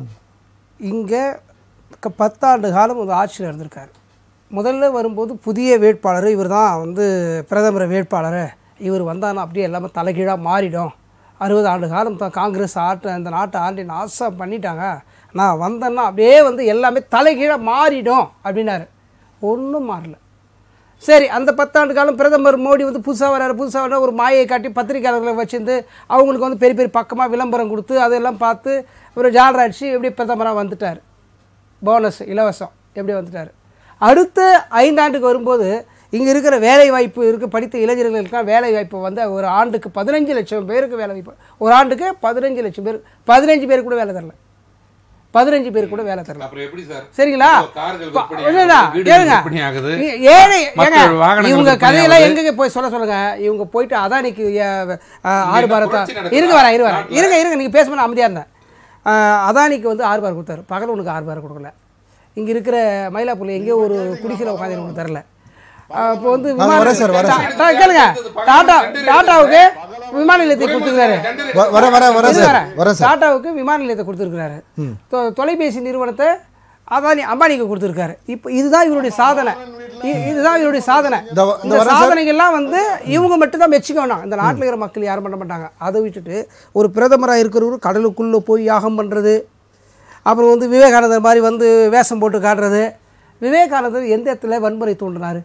இங்கே க- பத்தாண்டு காலம் ஒரு ஆட்சியில் இருந்திருக்காரு முதல்ல வரும்போது புதிய வேட்பாளர் இவர் தான் வந்து பிரதமர் வேட்பாளர் இவர் வந்தானா அப்படியே எல்லாமே தலைகீழாக மாறிடும் அறுபது ஆண்டு காலம் தான் காங்கிரஸ் ஆட்ட இந்த நாட்டை ஆண்டி நாசம் பண்ணிட்டாங்க நான் வந்தேன்னா அப்படியே வந்து எல்லாமே தலைகீழாக மாறிடும் அப்படின்னாரு ஒன்றும் மாறல சரி அந்த பத்தாண்டு காலம் பிரதமர் மோடி வந்து புதுசாக வராரு புதுசாக வர ஒரு மாயை காட்டி பத்திரிக்கையாளர்களை வச்சிருந்து அவங்களுக்கு வந்து பெரிய பெரிய பக்கமாக விளம்பரம் கொடுத்து அதெல்லாம் பார்த்து ஒரு ஜாலரா அடிச்சு எப்படி பிரதமராக வந்துட்டார் போனஸ் இலவசம் எப்படி வந்துட்டார் அடுத்த ஐந்தாண்டுக்கு வரும்போது இங்கே இருக்கிற வேலை வாய்ப்பு இருக்க படித்த இளைஞர்களுக்கெல்லாம் வேலை வாய்ப்பு வந்து ஒரு ஆண்டுக்கு பதினஞ்சு லட்சம் பேருக்கு வேலை வாய்ப்பு ஒரு ஆண்டுக்கு பதினஞ்சு லட்சம் பேர் பதினஞ்சு பேர் கூட வேலை தரல பதினஞ்சு பேர் கூட வேலை தரல அப்புறம் எப்படி சார் சரிங்களா கார்கள் ப- விற்பனை இல்லைடா, ஆகுது, வீடுகள் கேளுங்க. விற்பனை ஆகுது. ஏ- ஏழை மற்ற ஏங்க, வாகனங்கள் இவங்க விற்பனை கதையெல்லாம் ஆகுது. எங்க போய் சொல்ல சொல்லுங்க இவங்க போயிட்டு அதானிக்கு அஹ், அஹ், ஆறு என்ன பாரத்தா புரட்சி நடக்குதா? இருங்க வரேன் இரு வரேன் நாட்டுல? இருங்க இருங்க நீங்க பேசும்போது அமைதியா இருந்தேன் அஹ், அதானிக்கு வந்து ஆறு பார் கொடுத்தாரு பகல் உனக்கு ஆறு பார் கொடுக்கல இங்க இருக்கிற மயிலாப்பூர்ல எங்கேயோ ஒரு குடிசையில் உட்காந்து உனக்கு தரல அஹ், இப்போ வந்து விமான வரேன் சார், வரேன் டா- டா- கேளுங்க டாடா டாட்டாவுக்கு விமான நிலையத்தை கொடுத்துருக்காரு வ- வர வர வர இரு சார் வரேன். வரேன் சார் டாட்டாவுக்கு விமான நிலையத்தை கொடுத்துருக்காரு தொ- தொலைபேசி நிறுவனத்தை அதானி அம்பானிக்கு கொடுத்துருக்காரு இப்போ இதுதான் இவருடைய சாதனை இ- இதுதான் இவருடைய சாதனை இந்த வ- இந்த இந்த வரேன் சார். சாதனைகள்லாம் வந்து இவங்க மட்டும் தான் மெச்சிக்க வேணாம் இந்த நாட்டில் இருக்கிற மக்கள் யாரும் பண்ண மாட்டாங்க அதை விட்டுட்டு ஒரு பிரதமராக இருக்கிறவர் கடலுக்குள்ளே போய் யாகம் பண்ணுறது அப்புறம் வந்து விவேகானந்தர் மாதிரி வந்து வேஷம் போட்டு காட்டுறது விவேகானந்தர் எந்த இடத்துல வன்முறை தூண்டினார்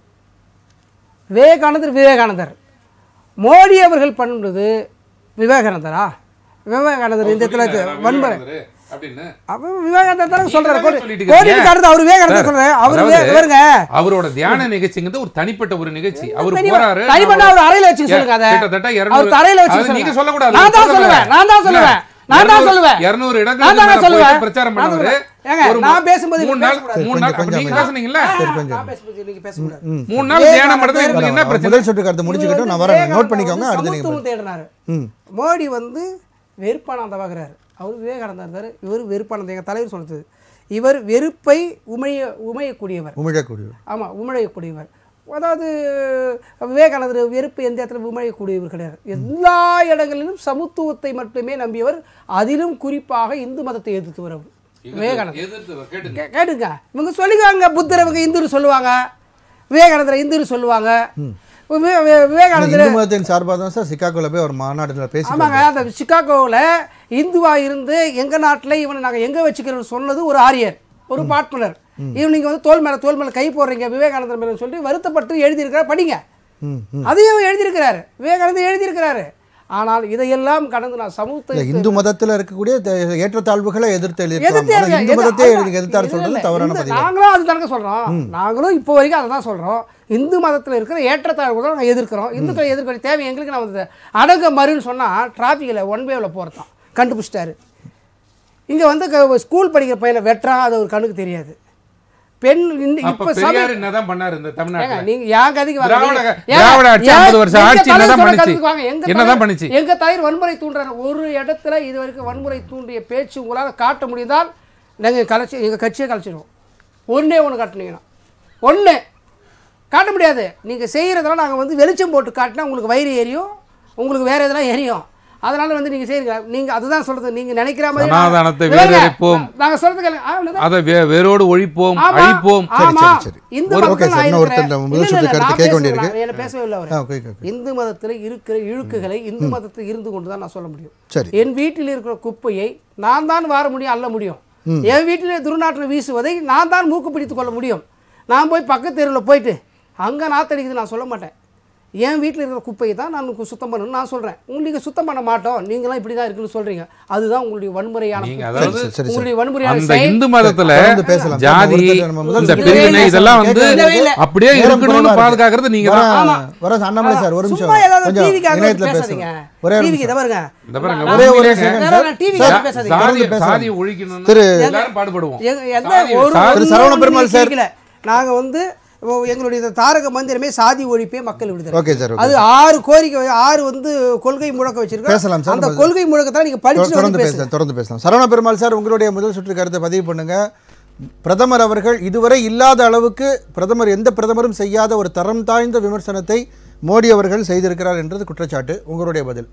விவேகானந்தர் விவேகானந்தர் மோடி அவர்கள் பண்ணுறது விவேகானந்தரா விவேகானந்தர் இந்த இடத்துல வன்முறை அப்படின்னு அப்ப விவேகானந்தர் தானே சொல்றாரு நீங்க கோடி சொல்லிட்டு கோடி இருக்கீங்க. காட்டுறது அவர் விவேகானந்தர் சார், சொல்றாரு அவர் அதாவது வே- பாருங்க அவரோட தியான நிகழ்ச்சிங்கிறது ஒரு தனிப்பட்ட ஒரு நிகழ்ச்சி அவர் தனி- போறாரு தனிப்பட்ட அவர் அறையில வச்சு சொல்லுங்க அதை கிட்டத்தட்ட அவர் 200 அறையில வச்சு அது நீங்க சொல்லுங்க. சொல்லக்கூடாது நான் தான் பிரதமர். சொல்லுவேன் நான் தான் சொல்லுவேன் நான் தான் 200 சொல்லுவேன் 200 இடங்களுக்கு நான் தான் மேல சொல்லுவேன் போயிட்டு பிரச்சாரம் நான் பண்ணவரு சொல்லுவேன். ஏங்க, ஒரு நான் பேசும்போது மூணு நீங்க நாள் பேசக்கூடாது. மூணு நாள் கொஞ்சம் நீங்க கொஞ்சம் பேசுனீங்கல்ல சரி கொஞ்சம் நான் பேசும்போது நீங்க பேசக்கூடாது மூணு நாள் தியானம் பண்றது உங்களுக்கு என்ன வரேன். பிரச்சனை முதல் சுற்று கருத்து முடிச்சுக்கிட்டோம் நான் வரேன் நோட் பண்ணிக்கோங்க அடுத்து நீங்க சமத்துவம் தேடினாரு ம் மோடி வந்து வெறுப்பானந்த பார்க்குறாரு அவர் விவேகானந்தா இருந்தார் இவர் வெறுப்பானந்த எங்கள் தலைவர் சொல்லுது இவர் வெறுப்பை உமைய உமையக்கூடியவர் உமிழக்கூடிய ஆமாம் உமிழக்கூடியவர் அதாவது விவேகானந்தர் வெறுப்பு எந்த இடத்துல உமிழக்கூடியவர் கிடையாது எல்லா இடங்களிலும் சமத்துவத்தை மட்டுமே நம்பியவர் அதிலும் குறிப்பாக இந்து மதத்தை எதிர்த்து வரவர் விவேகானந்தர் எதிர்த்து கேட்டுங்க கே- கேட்டுங்க இவங்க சொல்லிக்குவாங்க புத்தர் இவங்க இந்துன்னு சொல்லுவாங்க விவேகானந்தரை இந்துன்னு சொல்லுவாங்க வி- வி- விவேகானந்தர் இந்து மதத்தின் சார்பாக தான் சார் சிக்காகோல போய் ஒரு மாநாட்டில் பேசி ஆமாங்க அந்த சிகாகோவில் இந்துவாக இருந்து எங்கள் நாட்டில் இவனை நாங்கள் எங்கே வச்சுக்கிறோம்னு சொன்னது ஒரு ஆரியர் ஒரு பார்ட்னர் இவன் நீங்கள் வந்து தோல் மேலே தோல் மேலே கை போடுறீங்க விவேகானந்தர் மேலே சொல்லி வருத்தப்பட்டு எழுதியிருக்கிறார் படிங்க ம் ம் அதையும் எழுதியிருக்கிறாரு விவேகானந்தர் எழுதியிருக்கிறாரு ஆனால் இதையெல்லாம் கடந்து நான் இல்ல, சமூகத்தை இந்து மதத்துல இருக்கக்கூடிய த- ஏற்றத்தாழ்வுகளை எதிர்த்து எழுதியிருக்கலாம் எதிர்த்து ஆனா எழுதுங்க. இந்து எது- மதத்தை அதுதான். எழுதி எதிர்த்தாரு இல்ல, சொல்றது இல்ல. தவறான இந்த- பதிவு நாங்களும் அது தானே சொல்றோம் நாங்களும் இப்போ வரைக்கும் அதை தான் சொல்றோம் இந்து மதத்தில் இருக்கிற ஏற்றத்தாழ்வு தான் நாங்கள் எதிர்க்கிறோம் இந்துக்களை எதிர்க்கிற தேவை எங்களுக்கு நான் வந்து அடங்க மறுன்னு சொன்னா டிராஃபிக்கில் ஒன் வேவில் போகிறதான் கண்டுபிடிச்சிட்டாரு இங்க வந்து க- ஸ்கூல் படிக்கிற பையனை வெட்டுறான் அது ஒரு கண்ணுக்கு தெரியாது பெண் இந்த அப்ப இப்ப சமய பெரியார் என்னதான் பண்ணாரு இந்த ஏங்க, தமிழ்நாட்டுல நீங்க என் கதைக்கு வாங்க. திராவிட நீங்க- க- திராவிட ஆட்சி ஏன் 50 வருஷம் எங்க ஆட்சி தலைவர் என்னதான் சொல்ற பண்ணுச்சு? கருத்துக்கு வாங்க. எங்க என்னதான் தலைவர்- பண்ணுச்சு? எங்க தலைவர் வன்முறை தூண்டுறாரு ஒரு இடத்துல இது வரைக்கும் வன்முறை தூண்டிய பேச்சு உங்களால காட்ட முடிந்தால் நாங்க கலைச்சி எங்க கட்சியை கலைச்சிடுவோம் ஒண்ணே ஒண்ணு காட்டுனீங்கன்னா ஒண்ணு காட்ட முடியாது நீங்க செய்யறதெல்லாம் நாங்க வந்து வெளிச்சம் போட்டு காட்டினா உங்களுக்கு வயிறு எரியும் உங்களுக்கு வேற எதனா எரியும் அதனால வந்து நீங்க செய்யுங்க நீங்க அதுதான் சொல்றது நீங்க நினைக்கிற மாதிரி சனாதனத்தை இது பாருங்க, வேரறுப்போம். நாங்க சொல்றது கேளுங்க ஆ, அவ்வளவுதான். அதை வே- வேரோடு ஒழிப்போம் ஆமா, அழிப்போம் சரி, ஆமா. சரி, சரி. இந்து ஒரு- மதத்துல ஓகே சார், நான் இன்னும் ஒருத்தர் இருக்கிறேன். முதல் இல்ல, சுற்று இல்ல, கருத்து நான் கேட்க பேசவே வேண்டியிருக்கு. இல்லை. என்ன பேசவே இல்லை அவரு. ஆ, ஓகே, ஓகே. இந்து மதத்தில் இருக்கிற இழுக்குகளை இந்து மதத்தில் இருந்து கொண்டு தான் நான் சொல்ல முடியும் சரி என் வீட்டில் இருக்கிற குப்பையை நான் தான் வார முடியும் அள்ள முடியும் என் வீட்டிலே துர்நாற்றம் வீசுவதை நான் தான் மூக்கு பிடித்துக் கொள்ள முடியும் நான் போய் பக்கத்து தெருவில் போயிட்டு அங்கே நாத்தடிக்குது நான் சொல்ல மாட்டேன் என் வீட்டில் இருக்கிற குப்பையை தான் நான் கு- சுத்தம் பண்ணணும்னு நான் சொல்கிறேன் நீங்கள் சுத்தம் பண்ண மாட்டோம் நீங்களாம் இப்படி தான் இருக்குன்னு சொல்கிறீங்க அதுதான் உங்களுடைய வன்முறையான நீங்க குற்றம். அதாவது சரி, சரி. உங்களுடைய வன்முறையான அந்த செயல் இந்து மதத்துல தொடர்ந்து பேசலாம். ஜாதி ஒருத்தர் நம்ம முதல் இந்த சுற்று பிரிவினை இல்ல, இதெல்லாம் வந்து இல்லவே இல்ல. அப்படியே நேரம் இருக்கணும்னு குறைவா இருக்கு. பாதுகாக்கிறது நீங்க தான் வர- ஆமா. வர அண்ணாமலை சார் ஒரு சும்மா நிமிஷம் ஏதாவது கொஞ்சம் டிவிக்காக இணையத்துல பேசாதீங்க பேசுங்க ஒரே ஒரு டிவிக்கு இதை நிமிஷம். பாருங்க இந்த பாருங்க ஒரே ஒரு உண்மையிலேங்க second வேற சார். ஒரு டிவி சார், காக பேசாதீங்க. தொடர்ந்து சாதியை பேசலாம். சாதியை ஒழிக்கணும்னு திரு- எல்லாரும் பாடுபடுவோம் எங்க- எந்த சாதி- ஒரு சாதி- திரு சரவண பெருமாள் சார். கேட்கல நாங்க வந்து ஓ, எங்களுடைய இந்த தாரக மந்திரமே சாதி ஒழிப்பே மக்கள் விடுதலை ஓகே சார் ஓகே அது ஆறு கோரிக்கை ஆறு வந்து கொள்கை முழக்க வச்சிருக்கோம் பேசலாம் சார். அந்த நம்ம- கொள்கை முழக்கத்தை நீங்க படிச்சு தொடர்ந்து வந்து பேசலாம் பேசுங்க தொடர்ந்து பேசலாம் சரவண பெருமாள் சார் உங்களுடைய முதல் சுற்று கருத்தை பதிவு பண்ணுங்க பிரதமர் அவர்கள் இதுவரை இல்லாத அளவுக்கு பிரதமர் எந்த பிரதமரும் செய்யாத ஒரு தரம் தாய்ந்த விமர்சனத்தை மோடி அவர்கள் செய்திருக்கிறார் என்றது குற்றச்சாட்டு உங்களுடைய பதில்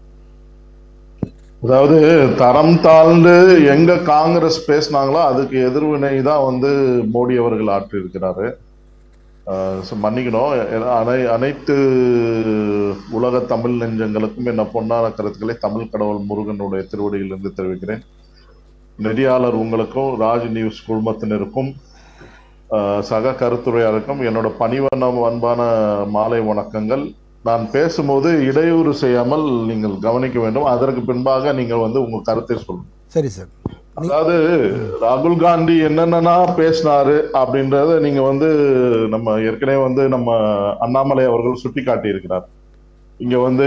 அதாவது தரம் தாழ்ந்து எங்க காங்கிரஸ் பேசினாங்களோ அதுக்கு எதிர்வினை தான் வந்து மோடி அவர்கள் ஆற்றியிருக்கிறாரு ஆஹ் so மன்னிக்கணும் ஏன்னா அனை அனைத்து உலக தமிழ் நெஞ்சங்களுக்கும் என்ன பொன்னான கருத்துக்களை தமிழ் கடவுள் முருகனுடைய திருவடியிலிருந்து தெரிவிக்கிறேன் நெறியாளர் உங்களுக்கும் ராஜ் நியூஸ் குழுமத்தினருக்கும் ஆஹ் சக கருத்துரையாருக்கும் என்னோட பணிவண்ணம் அன்பான மாலை வணக்கங்கள் நான் பேசும்போது இடையூறு செய்யாமல் நீங்கள் கவனிக்க வேண்டும் அதற்கு பின்பாக நீங்கள் வந்து உங்க கருத்தை சொல்லுங்க சரி சார் அதாவது ராகுல் காந்தி என்னென்னா பேசினாரு அப்படின்றத நீங்க வந்து நம்ம ஏற்கனவே வந்து நம்ம அண்ணாமலை அவர்கள் சுட்டி காட்டி இருக்கிறார் இங்க வந்து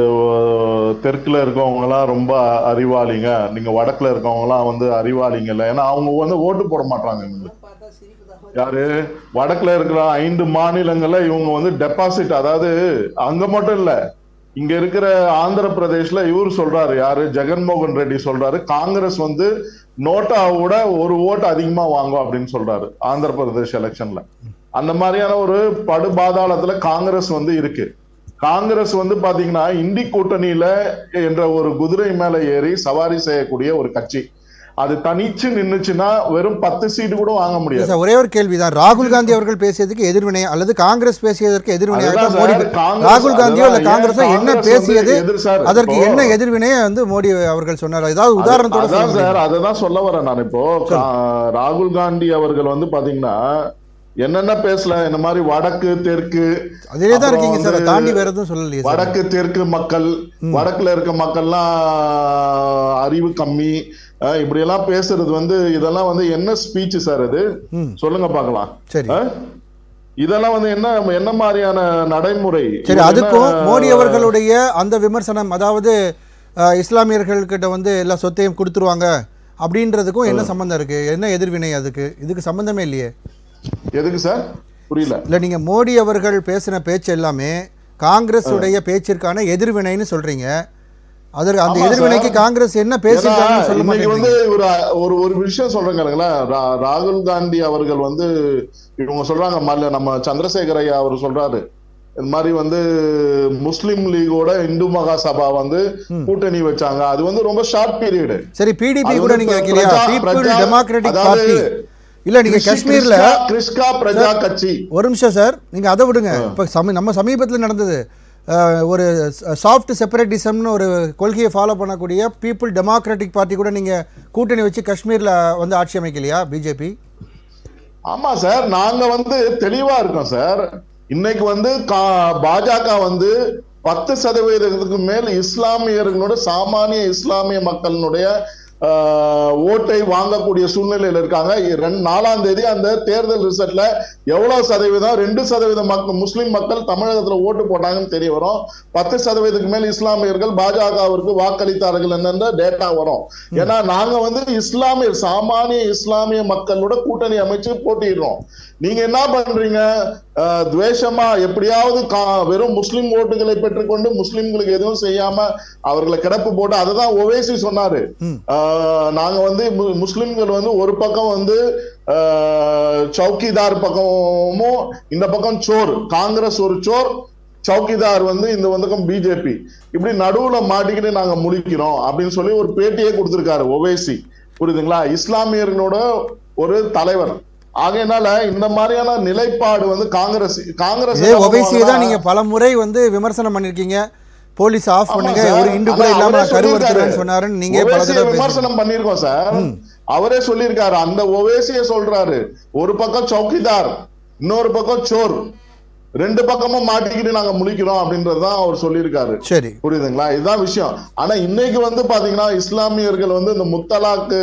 அஹ், தெற்குல இருக்கவங்க எல்லாம் ரொம்ப அறிவாளிங்க நீங்க வடக்குல இருக்கவங்க எல்லாம் வந்து அறிவாளிங்க இல்ல ஏன்னா அவங்க வந்து ஓட்டு போட மாட்டாங்க எங்களுக்கு யாரு வடக்குல இருக்கிற ஐந்து மாநிலங்கள்ல இவங்க வந்து டெபாசிட் அதாவது அங்க மட்டும் இல்ல இங்க இருக்கிற ஆந்திர பிரதேஷ்ல இவர் சொல்றாரு யாரு ஜெகன்மோகன் ரெட்டி சொல்றாரு காங்கிரஸ் வந்து நோட்டாவோட ஒரு ஓட்டு அதிகமா வாங்கும் அப்படின்னு சொல்றாரு ஆந்திர பிரதேஷ் எலெக்ஷன்ல அந்த மாதிரியான ஒரு படுபாதாளத்துல காங்கிரஸ் வந்து இருக்கு காங்கிரஸ் வந்து பாத்தீங்கன்னா இந்தி கூட்டணியில என்ற ஒரு குதிரை மேல ஏறி சவாரி செய்யக்கூடிய ஒரு கட்சி அது தனிச்சு நின்னுச்சுன்னா வெறும் பத்து சீட்டு கூட வாங்க முடியாது சார் ஒரே ஒரு கேள்விதான் ராகுல் காந்தி அவர்கள் பேசியதுக்கு எதிர்வினை அல்லது காங்கிரஸ் பேசியதற்கு எதிர்வினையாக அதுதான் தான் மோடி சார், காங்கிரஸ் ராகுல் காந்தியோ இல்ல அதுதான் காங்கிரஸோ ஏன் என்ன காங்கிரஸ் பேசியது வந்து எதிர் சார், அதற்கு இப்போ- என்ன எதிர்வினையை வந்து மோடி அவர்கள் சொன்னார் ஏதாவது உதாரணத்தோட அதான் சொல்ல சார் முடியுமா? அததான் சொல்ல வரேன் நான் இப்போ கா- ராகுல் காந்தி அவர்கள் வந்து பாத்தீங்கன்னா என்னென்ன பேசல இந்த மாதிரி வடக்கு தெற்கு அதிலே தான் அப்புறம் இருக்கீங்க சார் அதை வந்து தாண்டி வேற எதுவும் சொல்லலையே சார் வடக்கு தெற்கு மக்கள் வடக்குல இருக்க மக்கள்லாம் அறிவு கம்மி அஹ், இப்படி எல்லாம் பேசுறது வந்து இதெல்லாம் வந்து என்ன ஸ்பீச் சார் இது ம். சொல்லுங்க பார்க்கலாம் சரி அஹ்? இதெல்லாம் வந்து என்ன என்ன மாதிரியான நடைமுறை சரி இது அதுக்கும் என்ன- மோடி அவர்களுடைய அந்த விமர்சனம் அதாவது அஹ், இஸ்லாமியர்கள்கிட்ட வந்து எல்லா சொத்தையும் கொடுத்துருவாங்க அப்படின்றதுக்கும் என்ன சம்பந்தம் இருக்கு என்ன எதிர்வினை அதுக்கு இதுக்கு சம்பந்தமே இல்லையே எதுக்கு சார் புரியல இல்ல நீங்க மோடி அவர்கள் பேசின பேச்சு எல்லாமே காங்கிரஸ் உடைய பேச்சிற்கான எதிர்வினைன்னு சொல்றீங்க அதற்கு அந்த ஆமா எதிர்வினைக்கு சார். காங்கிரஸ் என்ன ஏன்னா, பேசிருக்காங்கன்னு சொல்ல இன்னைக்கு வந்து மாட்டேங்கிறீங்க ஒரு ஒரு ஒரு விஷயம் சொல்றேங்க ராகுல் காந்தி அவர்கள் வந்து இவங்க சொல்றாங்க மல்ல நம்ம சந்திரசேகர் ஐயா அவர் சொல்றாரு இந்த மாதிரி வந்து முஸ்லிம் லீகோட இந்து மகாசபா வந்து கூட்டணி வச்சாங்க அது வந்து ரொம்ப ஷார்ட் பீரியடு சரி பிடிபி அது கூட வந்து நீங்க பிரஜா- வைக்கலையா பீப்புள் பிரஜா- டெமோக்ராட்டிக் அதாவது பார்ட்டி இல்ல நீங்க காஷ்மீர்ல கிறிஸ்கா பிரஜா கட்சி ஒரு நிமிஷம் சார் நீங்க அதை விடுங்க இப்ப சமீ நம்ம சமீபத்தில் நடந்தது அஹ், ஒரு சாஃப்ட் செப்பரேட்டிசம்னு ஒரு கொள்கையை ஃபாலோ பண்ணக்கூடிய பீப்புள் டெமோக்ராட்டிக் பார்ட்டி கூட நீங்க கூட்டணி வச்சு காஷ்மீர்ல வந்து ஆட்சி அமைக்கலையா பிஜேபி ஆமா சார் நாங்க வந்து தெளிவா இருக்கோம் சார் இன்னைக்கு வந்து கா- பாஜக வந்து பத்து சதவீதத்துக்கு மேல் இஸ்லாமியர்களோட சாமானிய இஸ்லாமிய மக்களினுடைய ஆஹ், ஓட்டை வாங்கக்கூடிய சூழ்நிலையில இருக்காங்க ரெண்டு நாலாம் தேதி அந்த தேர்தல் ரிசல்ட்ல எவ்வளவு சதவீதம் ரெண்டு சதவீதம் மக்கள் முஸ்லிம் மக்கள் தமிழகத்துல ஓட்டு போட்டாங்கன்னு தெரிய வரும் பத்து சதவீதத்துக்கு மேல் இஸ்லாமியர்கள் பாஜகவிற்கு வாக்களித்தார்கள் என்னன்ற டேட்டா வரும் ஏன்னா நாங்க வந்து இஸ்லாமிய சாமானிய இஸ்லாமிய மக்களோட கூட்டணி அமைச்சு போட்டிடுறோம் நீங்க என்ன பண்றீங்க அஹ், துவேஷமா எப்படியாவது கா- வெறும் முஸ்லிம் ஓட்டுகளை பெற்றுக்கொண்டு முஸ்லிம்களுக்கு எதுவும் செய்யாம அவர்களை கிடப்பு போட்டு அதுதான் ஒவேசி சொன்னாரு அஹ், நாங்க வந்து மு- முஸ்லிம்கள் வந்து ஒரு பக்கம் வந்து அஹ், சௌக்கிதார் பக்கமும் இந்த பக்கம் சோர் காங்கிரஸ் ஒரு சோர் சௌக்கிதார் வந்து இந்த பக்கம் பிஜேபி இப்படி நடுவுல மாட்டிக்கிட்டு நாங்க முழிக்கிறோம் அப்படின்னு சொல்லி ஒரு பேட்டியே கொடுத்திருக்காரு ஒவேசி புரியுதுங்களா இஸ்லாமியர்களோட ஒரு தலைவர் ஆகையினால இந்த மாதிரியான நிலைப்பாடு வந்து காங்கிரஸ் காங்கிரஸ் இதே என்ன ஒவைசியை தான் பண்ணுவாங்கன்னா- நீங்க பல முறை வந்து விமர்சனம் பண்ணிருக்கீங்க போலீஸ் ஆஃப் ஆமா பண்ணுங்க சார். ஒரு இண்டு கூட ஆனா இல்லாம அவரே நான் கருவறுத்துறேன்னு சொல்லியிருக்காரு. சொன்னாருன்னு நீங்க பல ஓவேசியை தடவை பேசுறீங்க. விமர்சனம் பண்ணிருக்கோம் சார் அவரே சொல்லியிருக்காரு அந்த ஓவேசிய சொல்றாரு ஒரு பக்கம் சௌக்கிதார் இன்னொரு பக்கம் சோர் ரெண்டு பக்கமும் மாட்டிக்கிட்டு நாங்க முழிக்கிறோம் அப்படின்றதுதான் அவர் சொல்லியிருக்காரு சரி புரியுதுங்களா இதுதான் விஷயம் ஆனா இன்னைக்கு வந்து பாத்தீங்கன்னா இஸ்லாமியர்கள் வந்து இந்த முத்தலாக்கு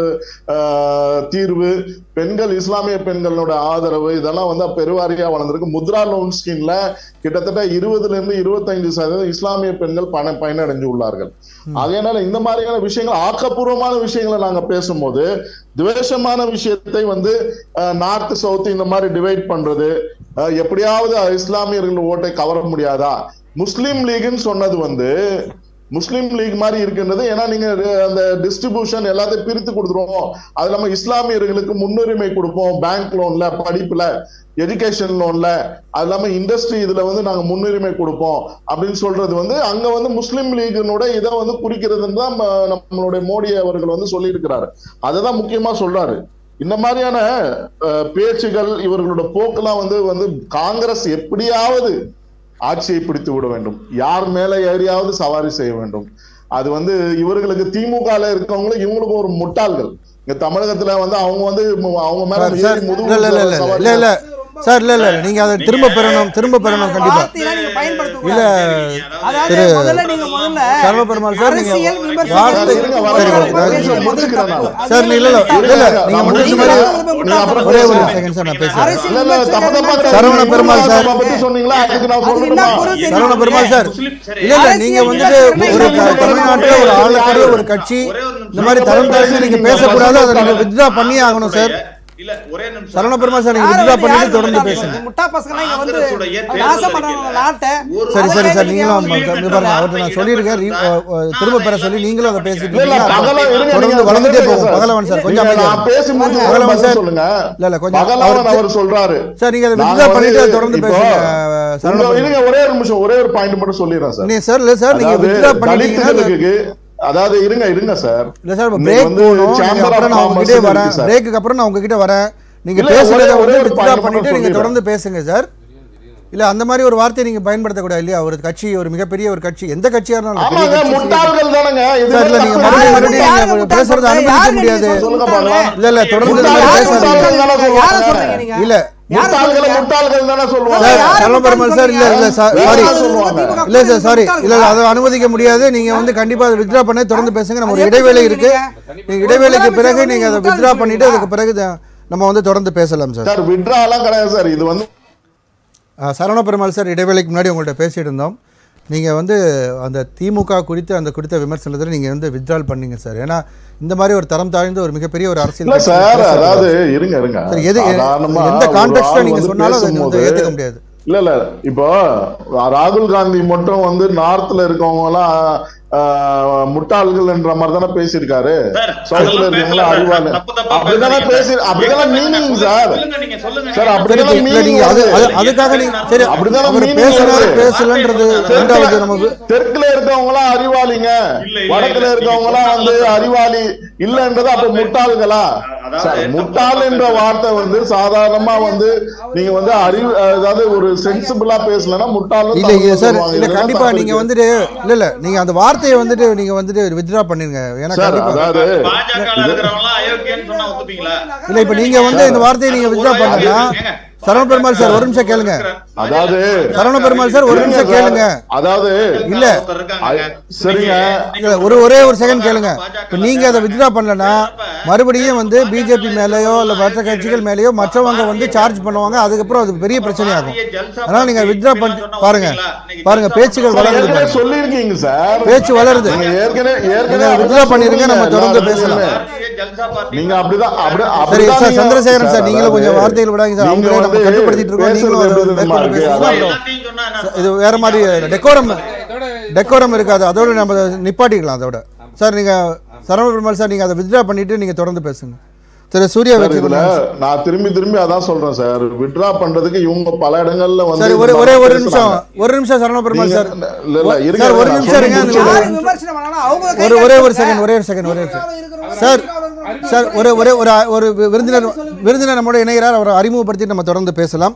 ஆஹ், தீர்வு பெண்கள் இஸ்லாமிய பெண்களோட ஆதரவு இதெல்லாம் வந்து பெருவாரியா வளர்ந்திருக்கு முத்ரா லோன் ஸ்கீம்ல கிட்டத்தட்ட இருபதுல இருந்து இருபத்தைந்து சதவீதம் இஸ்லாமிய பெண்கள் பண பயனடைஞ்சு உள்ளார்கள் அதனால இந்த மாதிரியான விஷயங்கள் ஆக்கப்பூர்வமான விஷயங்களை நாங்க பேசும்போது துவேஷமான விஷயத்தை வந்து நார்த் சவுத் இந்த மாதிரி டிவைட் பண்றது அஹ், எப்படியாவது இஸ்லாமியர்கள் ஓட்டை கவர முடியாதா முஸ்லீம் லீக்னு சொன்னது வந்து முஸ்லீம் லீக் மாதிரி இருக்கின்றது ஏன்னா நீங்க அஹ், அந்த டிஸ்ட்ரிபியூஷன் எல்லாத்தையும் பிரித்து கொடுத்துருவோம் அது இல்லாம இஸ்லாமியர்களுக்கு முன்னுரிமை கொடுப்போம் பேங்க் லோன்ல படிப்புல எஜுகேஷன் லோன்ல அது இல்லாம இண்டஸ்ட்ரி இதுல வந்து நாங்க முன்னுரிமை கொடுப்போம் அப்படின்னு சொல்றது வந்து அங்க வந்து முஸ்லீம் லீகினோட இதை வந்து குறிக்கிறதுன்னு தான் ம- நம்மளுடைய மோடி அவர்கள் வந்து சொல்லியிருக்கிறாரு அதுதான் முக்கியமா சொல்றாரு இந்த மாதிரியான அஹ், பேச்சுகள் இவர்களோட போக்கெல்லாம் வந்து வந்து காங்கிரஸ் எப்படியாவது ஆட்சியை பிடித்து விட வேண்டும் யார் மேல ஏறியாவது சவாரி செய்ய வேண்டும் அது வந்து இவர்களுக்கு திமுகல இருக்கவங்களும் இவங்களுக்கும் ஒரு முட்டாள்கள் இங்க தமிழகத்துல வந்து அவங்க வந்து மு- அவங்க மேல சார் சார் ஏறி இல்ல முதுகு இல்ல இல்ல இல்ல சவாரி இல்ல இல்ல சார் இல்ல இல்ல இல்ல நீங்க அதை திரும்ப பெறணும் திரும்ப பெறணும் கண்டிப்பா வார்த்தையெல்லாம் நீங்க பயன்படுத்தக்கூடாது. இல்ல அதாவது திரு முதல்ல நீங்க முதல்ல சர்வ பெருமாள் சார் நீங்க அரசியல் விமர்சனம் வார்த்தை இருங்க, சரி, வரேன், ஓகே, வரேன். அதாவது கொஞ்சம் முடிச்சுக்கிறேன் நான். அது சார் இல்ல இல்ல இல்ல இல்ல நீங்க நான் மட்டும் இந்த முடிச்சுக்கிறேன். மாதிரி நீங்க அப்புறம் ஒரே ஒரு பேசுங்க. செகண்ட் சார் நான் பேசுறேன் அரசியல் இல்ல, இல்ல, தப்பு தப்பா கிடையாது. சரவண பெருமாள் சார். நீங்க பத்தி சொன்னீங்களா அதுக்கு நான் அதுக்கு என்ன சொல்லணுமா பொருள் தெரியும்? சரவண பெருமாள் சார் முஸ்லிம் சரி. இல்ல இல்ல நீங்க வந்துட்டு ஒரு க- தமிழ்நாட்டுல ஒரு ஆளக்கூடிய ஒரு கட்சி இந்த மாதிரி தரம் தாழ்ந்து நீங்க பேசக்கூடாது அதை நீங்க வித்ட்ரா பண்ணியே ஆகணும் சார் இல்ல ஒரே நிமிஷம் சரவண பெருமாள் சார் நீங்க யாரு வித்ட்ரா வந்து பண்ணிட்டு யாரு தொடர்ந்து வந்து பேசுங்க முட்டா பசங்க இங்க வந்து காங்கிரஸுடைய தேர்தல் நாசம் பண்றாங்க அறிக்கையில நாட்டை ஒரு சரி சரி சார் அதுக்காக நீங்களும் நீங்க இங்க வந்து பாருங்க அவர்கிட்ட நான் சொல்லியிருக்கேன் ரீ- அஹ், அஹ், திரும்ப பெற சொல்லி நீங்களும் அதை பேசிட்டு இல்ல, இல்ல, இருக்கீங்க. பகலா இருங்க, தொடர்ந்து நீங்க வளர்ந்துட்டே சொல்லுங்க போகும் சார். பகலவன் சார் கொஞ்சம் நீங்க அமைதியா நான் பேசி முடிச்சு பகலவன் பதில் சார். சொல்லுங்க இல்ல, இல்ல, கொஞ்சம் பகலவன் அவர் அவர் சொல்றாரு சார் நீங்க அதை நாங்க வித்ட்ரா பண்ணிட்டு வந்து தொடர்ந்து இப்போ பேசுங்க அஹ், சரவண உங்க- பெருமாள். இருங்க ஒரே ஒரு நிமிஷம் ஒரே ஒரு பாயிண்ட் மட்டும் சொல்லிடுறேன் சார் நீ சார் இல்ல சார் நீங்க அதாவது வித்ட்ரா பண்ணிட்டீங்கன்னா தலித்துகளுக்கு அதாவது இருங்க இருங்க சார் இல்ல சார் இன்னைக்கு பிரேக் வந்து போகணும் நீங்க Chamber of அப்புறம் நான் உங்ககிட்டே Commerce வரேன் இருக்கு சார். பிரேக்குக்கு அப்புறம் நான் உங்ககிட்ட வரேன் நீங்க இல்ல, பேசுறத ஒரே- ஒரே வந்து ஒரு வித்ட்ரா point பண்ணிட்டு மட்டும் நீங்க சொல்லிடுறேன். தொடர்ந்து பேசுங்க சார் இல்ல அந்த மாதிரி ஒரு வார்த்தையை நீங்க பயன்படுத்தக்கூடாது இல்லையா ஒரு கட்சி ஒரு மிகப்பெரிய ஒரு கட்சி எந்த கட்சியா இருந்தாலும் பெரிய ஆமாங்க கட்சி, சிறிய முட்டாள்கள் தானங்க இது சார், இல்ல, நீங்க தப்பு மறுபடியும் இல்ல. மறுபடியும் யாரு நீங்க முட்டாள் பேசுறத சொல்றீங்க? அனுமதிக்க யாரு முடியாது. நீங்க சொல்லுங்க முட்டாள்? பார்க்கலாம். இல்ல இல்ல தொடர்ந்து முட்டாள் நீங்க யாரு பேசாதீங்க முட்டாள்? தானே யாரை சொல்லுவாங்க. சொல்றீங்க நீங்க? இல்ல யாரை முட்டாள்களை சொல்றீங்க? முட்டாள்கள் தானே சொல்லுவாங்க சார் யாரு சரவண பெருமாள் சார் இல்ல இல்ல சார் வேற சாரி யாரும் சொல்லுவாங்க. இல்ல சார் சாரி இல்ல இல்ல அதை அனுமதிக்க முடியாது நீங்க வந்து கண்டிப்பா அதை வித்ட்ரா பண்ணி தொடர்ந்து பேசுங்க நம்ம ஒரு அது எப்படி இடைவேளை சொல்றீங்க இருக்கு நீங்க? நீங்க இடைவேளைக்கு பிறகு முதலமைச்சர் நீங்க அதை வந்து வித்ட்ரா முட்டாள் பண்ணிட்டு அதுக்கு சொல்றீங்களா? பிறகு தான் நம்ம வந்து தொடர்ந்து பேசலாம் சார் சார் விட்ரா எல்லாம் கிடையாது சார் இது வந்து ஆ, சரவண பெருமாள் சார் இடைவேளைக்கு முன்னாடி உங்கள்கிட்ட பேசிட்டு இருந்தோம் நீங்கள் வந்து அந்த திமுக குறித்து அந்த குறித்த விமர்சனத்தில் நீங்கள் வந்து வித்ட்ரால் பண்ணீங்க சார் ஏன்னா இந்த மாதிரி ஒரு தரம் தாழ்ந்த ஒரு மிகப்பெரிய ஒரு அரசியல் இல்ல கட்சி சார் பேசுறது- அதாவது இருங்க இருங்க சரி, எது சாதாரணமா எந்த ஒரு கான்டெக்ட்ல ஆள் நீங்க வந்து சொன்னாலும் அதை வந்து பேசும்போது- ஏத்துக்க முடியாது இல்ல இல்ல இப்போ ராகுல் காந்தி மட்டும் வந்து நார்த்ல இருக்கவங்க எல்லாம் ஆஹ், முட்டாள்கள் என்ற மாதிரி தானே பேசியிருக்காரு சார், சவுத்துல அதெல்லாம் இருக்கவங்கள பேசல அறிவாளி சார். தப்பு தப்பா அப்படிதானே பேசுறீங்க பேசி சார். அப்படிதானே நீங்க மீனிங் சொல்லுங்க, சார் சொல்லுங்க, நீங்க சொல்லுங்க. சார், சரி, அப்படிதானே இல்ல meaning நீங்க அது வருது. அது- அதுக்காக நீங்க சரி அப்படிதானே அவர் meaning பேசுறாரு வருது. பேசலன்றது ரெண்டாவது நமக்கு தெற்குல இருக்கவங்க எல்லாம் அறிவாளிங்க இல்ல, இல்ல, வடக்குல இல்ல. இருக்கவங்க எல்லாம் வந்து நீங்க அறிவாளி இல்லன்றது அப்ப முட்டாள்களா அதாவது சார் தப்பு முட்டாள் தப்பா என்ற பேசுறீங்க. வார்த்தை வந்து சாதாரணமா வந்து நீங்க வந்து அறிவு அதாவது ஒரு சென்சிபிளா பேசலன்னா முட்டாள் இல்ல இல்ல சார் இல்ல கண்டிப்பா நீங்க வந்துட்டு இல்ல இல்ல நீங்க அந்த வார்த்தையை வந்துட்டு நீங்க வந்துட்டு வித்ட்ரா பண்ணிருங்க ஏன்னா சார் கண்டிப்பா அதாவது பாஜக ல இருக்கிறவங்க எல்லாம் அயோக்கியன்னு சொன்னா ஒத்துப்பீங்களா இல்ல இப்ப நீங்க வந்து இந்த வார்த்தையை நீங்க வித்ட்ரா பண்ணனா சரவண பெருமாள் சார் ஒரு நிமிஷம் கேளுங்க அதாவது சரவண பெருமாள் சார் ஒரு இருங்க நிமிஷம் சார். கேளுங்க அதாவது இல்ல. ஐ- சரிங்க. இல்ல, ஒரு ஒரே ஒரு செகண்ட் கேளுங்க இப்போ நீங்க அதை வித்ட்ரா பண்ணலன்னா மறுபடியும் வந்து பிஜேபி மேலேயோ இல்ல மற்ற கட்சிகள் மேலேயோ மற்றவங்க வந்து சார்ஜ் பண்ணுவாங்க அதுக்கப்புறம் அது பெரிய பிரச்சனையாகும் அதனால நீங்க வித்ட்ரா பண்ணி பாருங்க பாருங்க பேச்சுகள் சார், வளருது ஏற்கனவே பாருங்க. சொல்லியிருக்கீங்க சார் பேச்சு வளருது நீங்க ஏற்கனவே நீங்க ஏற்கனவே withdraw பண்ணிருங்க, நம்ம சொன்னீங்க தொடர்ந்து எல்லா பேசலாம். இடத்துலயுமே. நீங்க அப்படிதான் அப்படி சரி அப்படிதான் சார் நீங்க- சந்திரசேகரன் சார் நீங்களும் கொஞ்சம் அதாவது வார்த்தைகள் விடாங்க சார் நீங்க அவங்களே நம்ம வந்து கட்டுப்படுத்திட்டு இருக்கோம் நீங்களும் பேசுறது அதை எப்படி தெரியுமா மேற்கொண்டு இருக்கு? பேசுங்க. அதான் எல்லாத்தையும் சொன்னா என்ன? இது வேற மாதிரி டெக்கோரம் டெக்கோரம் இருக்காது அதோட நம்ம நிப்பாட்டிக்கலாம் அதோட சார் நீங்க சரவண பெருமாள் சார் நீங்க அதை வித்ட்ரா பண்ணிட்டு நீங்க தொடர்ந்து பேசுங்க திரு சூர்யா சார், வச்சு இதுல நான் திரும்பி திரும்பி அதான் சொல்றேன் சார் வித்ரா பண்றதுக்கு இவங்க பல இடங்கள்ல வந்து சரி இந்த ஒரு மாதிரி ஒரே ஒரு பேசுறாங்க. நிமிஷம் ஒரு நிமிஷம் சரவண பெருமாள் நீங்க- சார் இல்ல, இல்ல, இருங்க, சார், ஒரு நான் நிமிஷம் சொல்லி இருங்க, முடிச்சிடுறேன். யாரு விமர்சனம் பண்ணாலும் அவங்க கை ஒரு ஒரே ஒரு காட்டுங்க. செகண்ட் ஒரே ஒரு செகண்ட் ஒரே ஒரு செகண்ட் இருக்கிறவங்க சார் இருக்கிறவங்க சார் ஒரு ஒரே ஒரு ஒரு விருந்தினர் விருந்தினர் நம்மோட இணைகிறார் அவரை அறிமுகப்படுத்தி நம்ம தொடர்ந்து பேசலாம்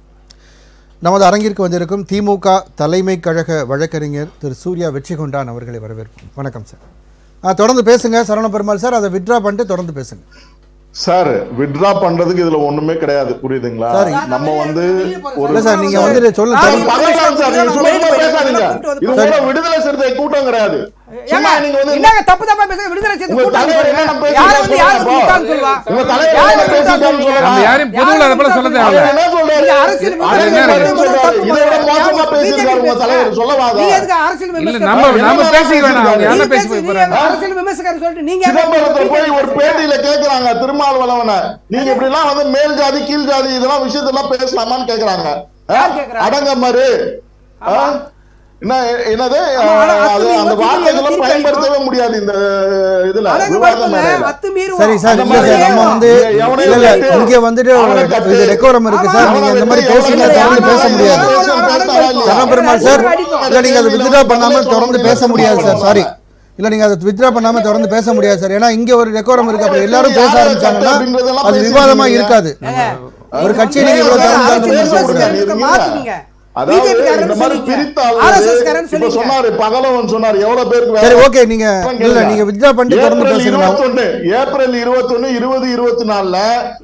நமது அரங்கிற்கு வந்திருக்கும் திமுக தலைமை கழக வழக்கறிஞர் திரு சூர்யா வெற்றி கொண்டான் அவர்களை வரவேற்போம் வணக்கம் சார் ஆ தொடர்ந்து பேசுங்க சரவண பெருமாள் சார் அதை வித்ட்ரா பண்ணிட்டு தொடர்ந்து பேசுங்க சார் வித்ரா பண்றதுக்கு இதுல ஒண்ணுமே கிடையாது புரியுதுங்களா சார், நம்ம வந்து ஒரு இல்ல சார் நீங்க வந்து சொல்ல ஆ, அது பகலாம் சார் நீங்க சும்மா சும்மா பேசாதீங்க இது கூட விடுதலை சிறுத்தை கூட்டம் கிடையாது சும்மா ஏங்க, நீங்க வந்து என்னங்க தப்பு தப்பா பேசுங்க விடுதலை செய்து உங்க கூட்டம் தலைவர் சொல்லுங்க. என்ன யாரை பேசுறாரு வந்து யாரை சொல்லுங்க முட்டாள்னு சொல்லுவா? உங்க தலைவர் யாரை என்ன முட்டாள்னு பேசுறாரு சொல்லுவீங்க? சொல்லுங்க. நம்ம யாரையும் பொதுவில் அதை போல சொல்ல அவர் தேவையில்ல என்ன சொல்றாரு நீங்க அரசியல் அவர் விமர்சனம் என்ன பண்றது சொல்றாரு? தப்பு இதை விட பண்ணுங்க. மோசமா யார் பேசியிருக்காரு உங்க BJP தலைவர் சொல்லவாதா நீங்க எதுக்கு அரசியல் இல்ல விமர்சனம் நம்ம பண்றீங்க? நம்ம என்ன பேசிக்க வேணாம் அவங்க பேசியிருக்காரு? என்ன நீங்க பேசி பேசி- போறாங்க நீங்க அரசியல் விமர்சகர் சொல்லிட்டு நீங்க சிதம்பரத்தை போய் ஒரு BJP பேட்டியில கேக்குறாங்க திருமாவளவனை நீங்க இப்படி எல்லாம் வந்து மேல் ஜாதி கீழ் ஜாதி இதெல்லாம் விஷயத்தெல்லாம் பேசலாமான்னு கேக்குறாங்க ஆ? யார் கேக்குறா? அடங்க மறு ஆ? என்ன என்னது ஆமா, ஆனா அது அத்துமீறி அந்த வந்து வார்த்தைகளை திருப்பி பயன்படுத்தவே முடியாது இந்த இதுல அடங்கு விவாத பார்க்கல, மேடையில அத்துமீறுவோம். சரி சார் அந்த இல்ல மாதிரி சார் நம்ம வந்து எவனையும் இல்ல இல்ல கட்டு. இங்க வந்துட்டு அவனை கட்டு. இது டெக்கோரம் இருக்கு சார் நீங்க இந்த மாதிரி அவனை பேசுங்க வெட்டி தொடர்ந்து பேச எவனை முடியாது வெட்டி பேசுறான் சரணபெருமாள் சார் இல்ல நீங்க அதை வித்ட்ரா பண்ணாம தொடர்ந்து பேச முடியாது சார் சாரி இல்ல நீங்க அதை வித்ட்ரா பண்ணாம தொடர்ந்து பேச முடியாது சார் ஏன்னா இங்க ஒரு டெக்கோரம் இருக்கு அப்படி எல்லாரும் பேச ஆரம்பிச்சாங்கன்னா அது விவாதமா இருக்காது ஒரு கட்சியை நீங்க இவ்வளவு தரம் தாழ்ந்து அரசியல் பேச கூடாது விமர்சகருக்கு மாத்துனீங்க. அதாவது BJP காரன்னு இந்த மாதிரி சொன்னீங்க. பிரித்தாள் RSS காரன்னு இப்ப சொன்னீங்க. சொன்னாரு பகலவன் சொன்னாரு எவ்வளவு பேருக்கு சரி வேலை ஓகே நீங்க இல்ல நீங்க வித்ட்ரா பண்ணிட்டு தொடர்ந்து ஏப்ரல் பேசுங்க நான் இருபத்தொன்னு ஏப்ரல் இருபத்தொன்னு இருபது இருபத்தி நாலுல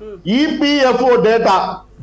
இபிஎஃப்ஓ டேட்டா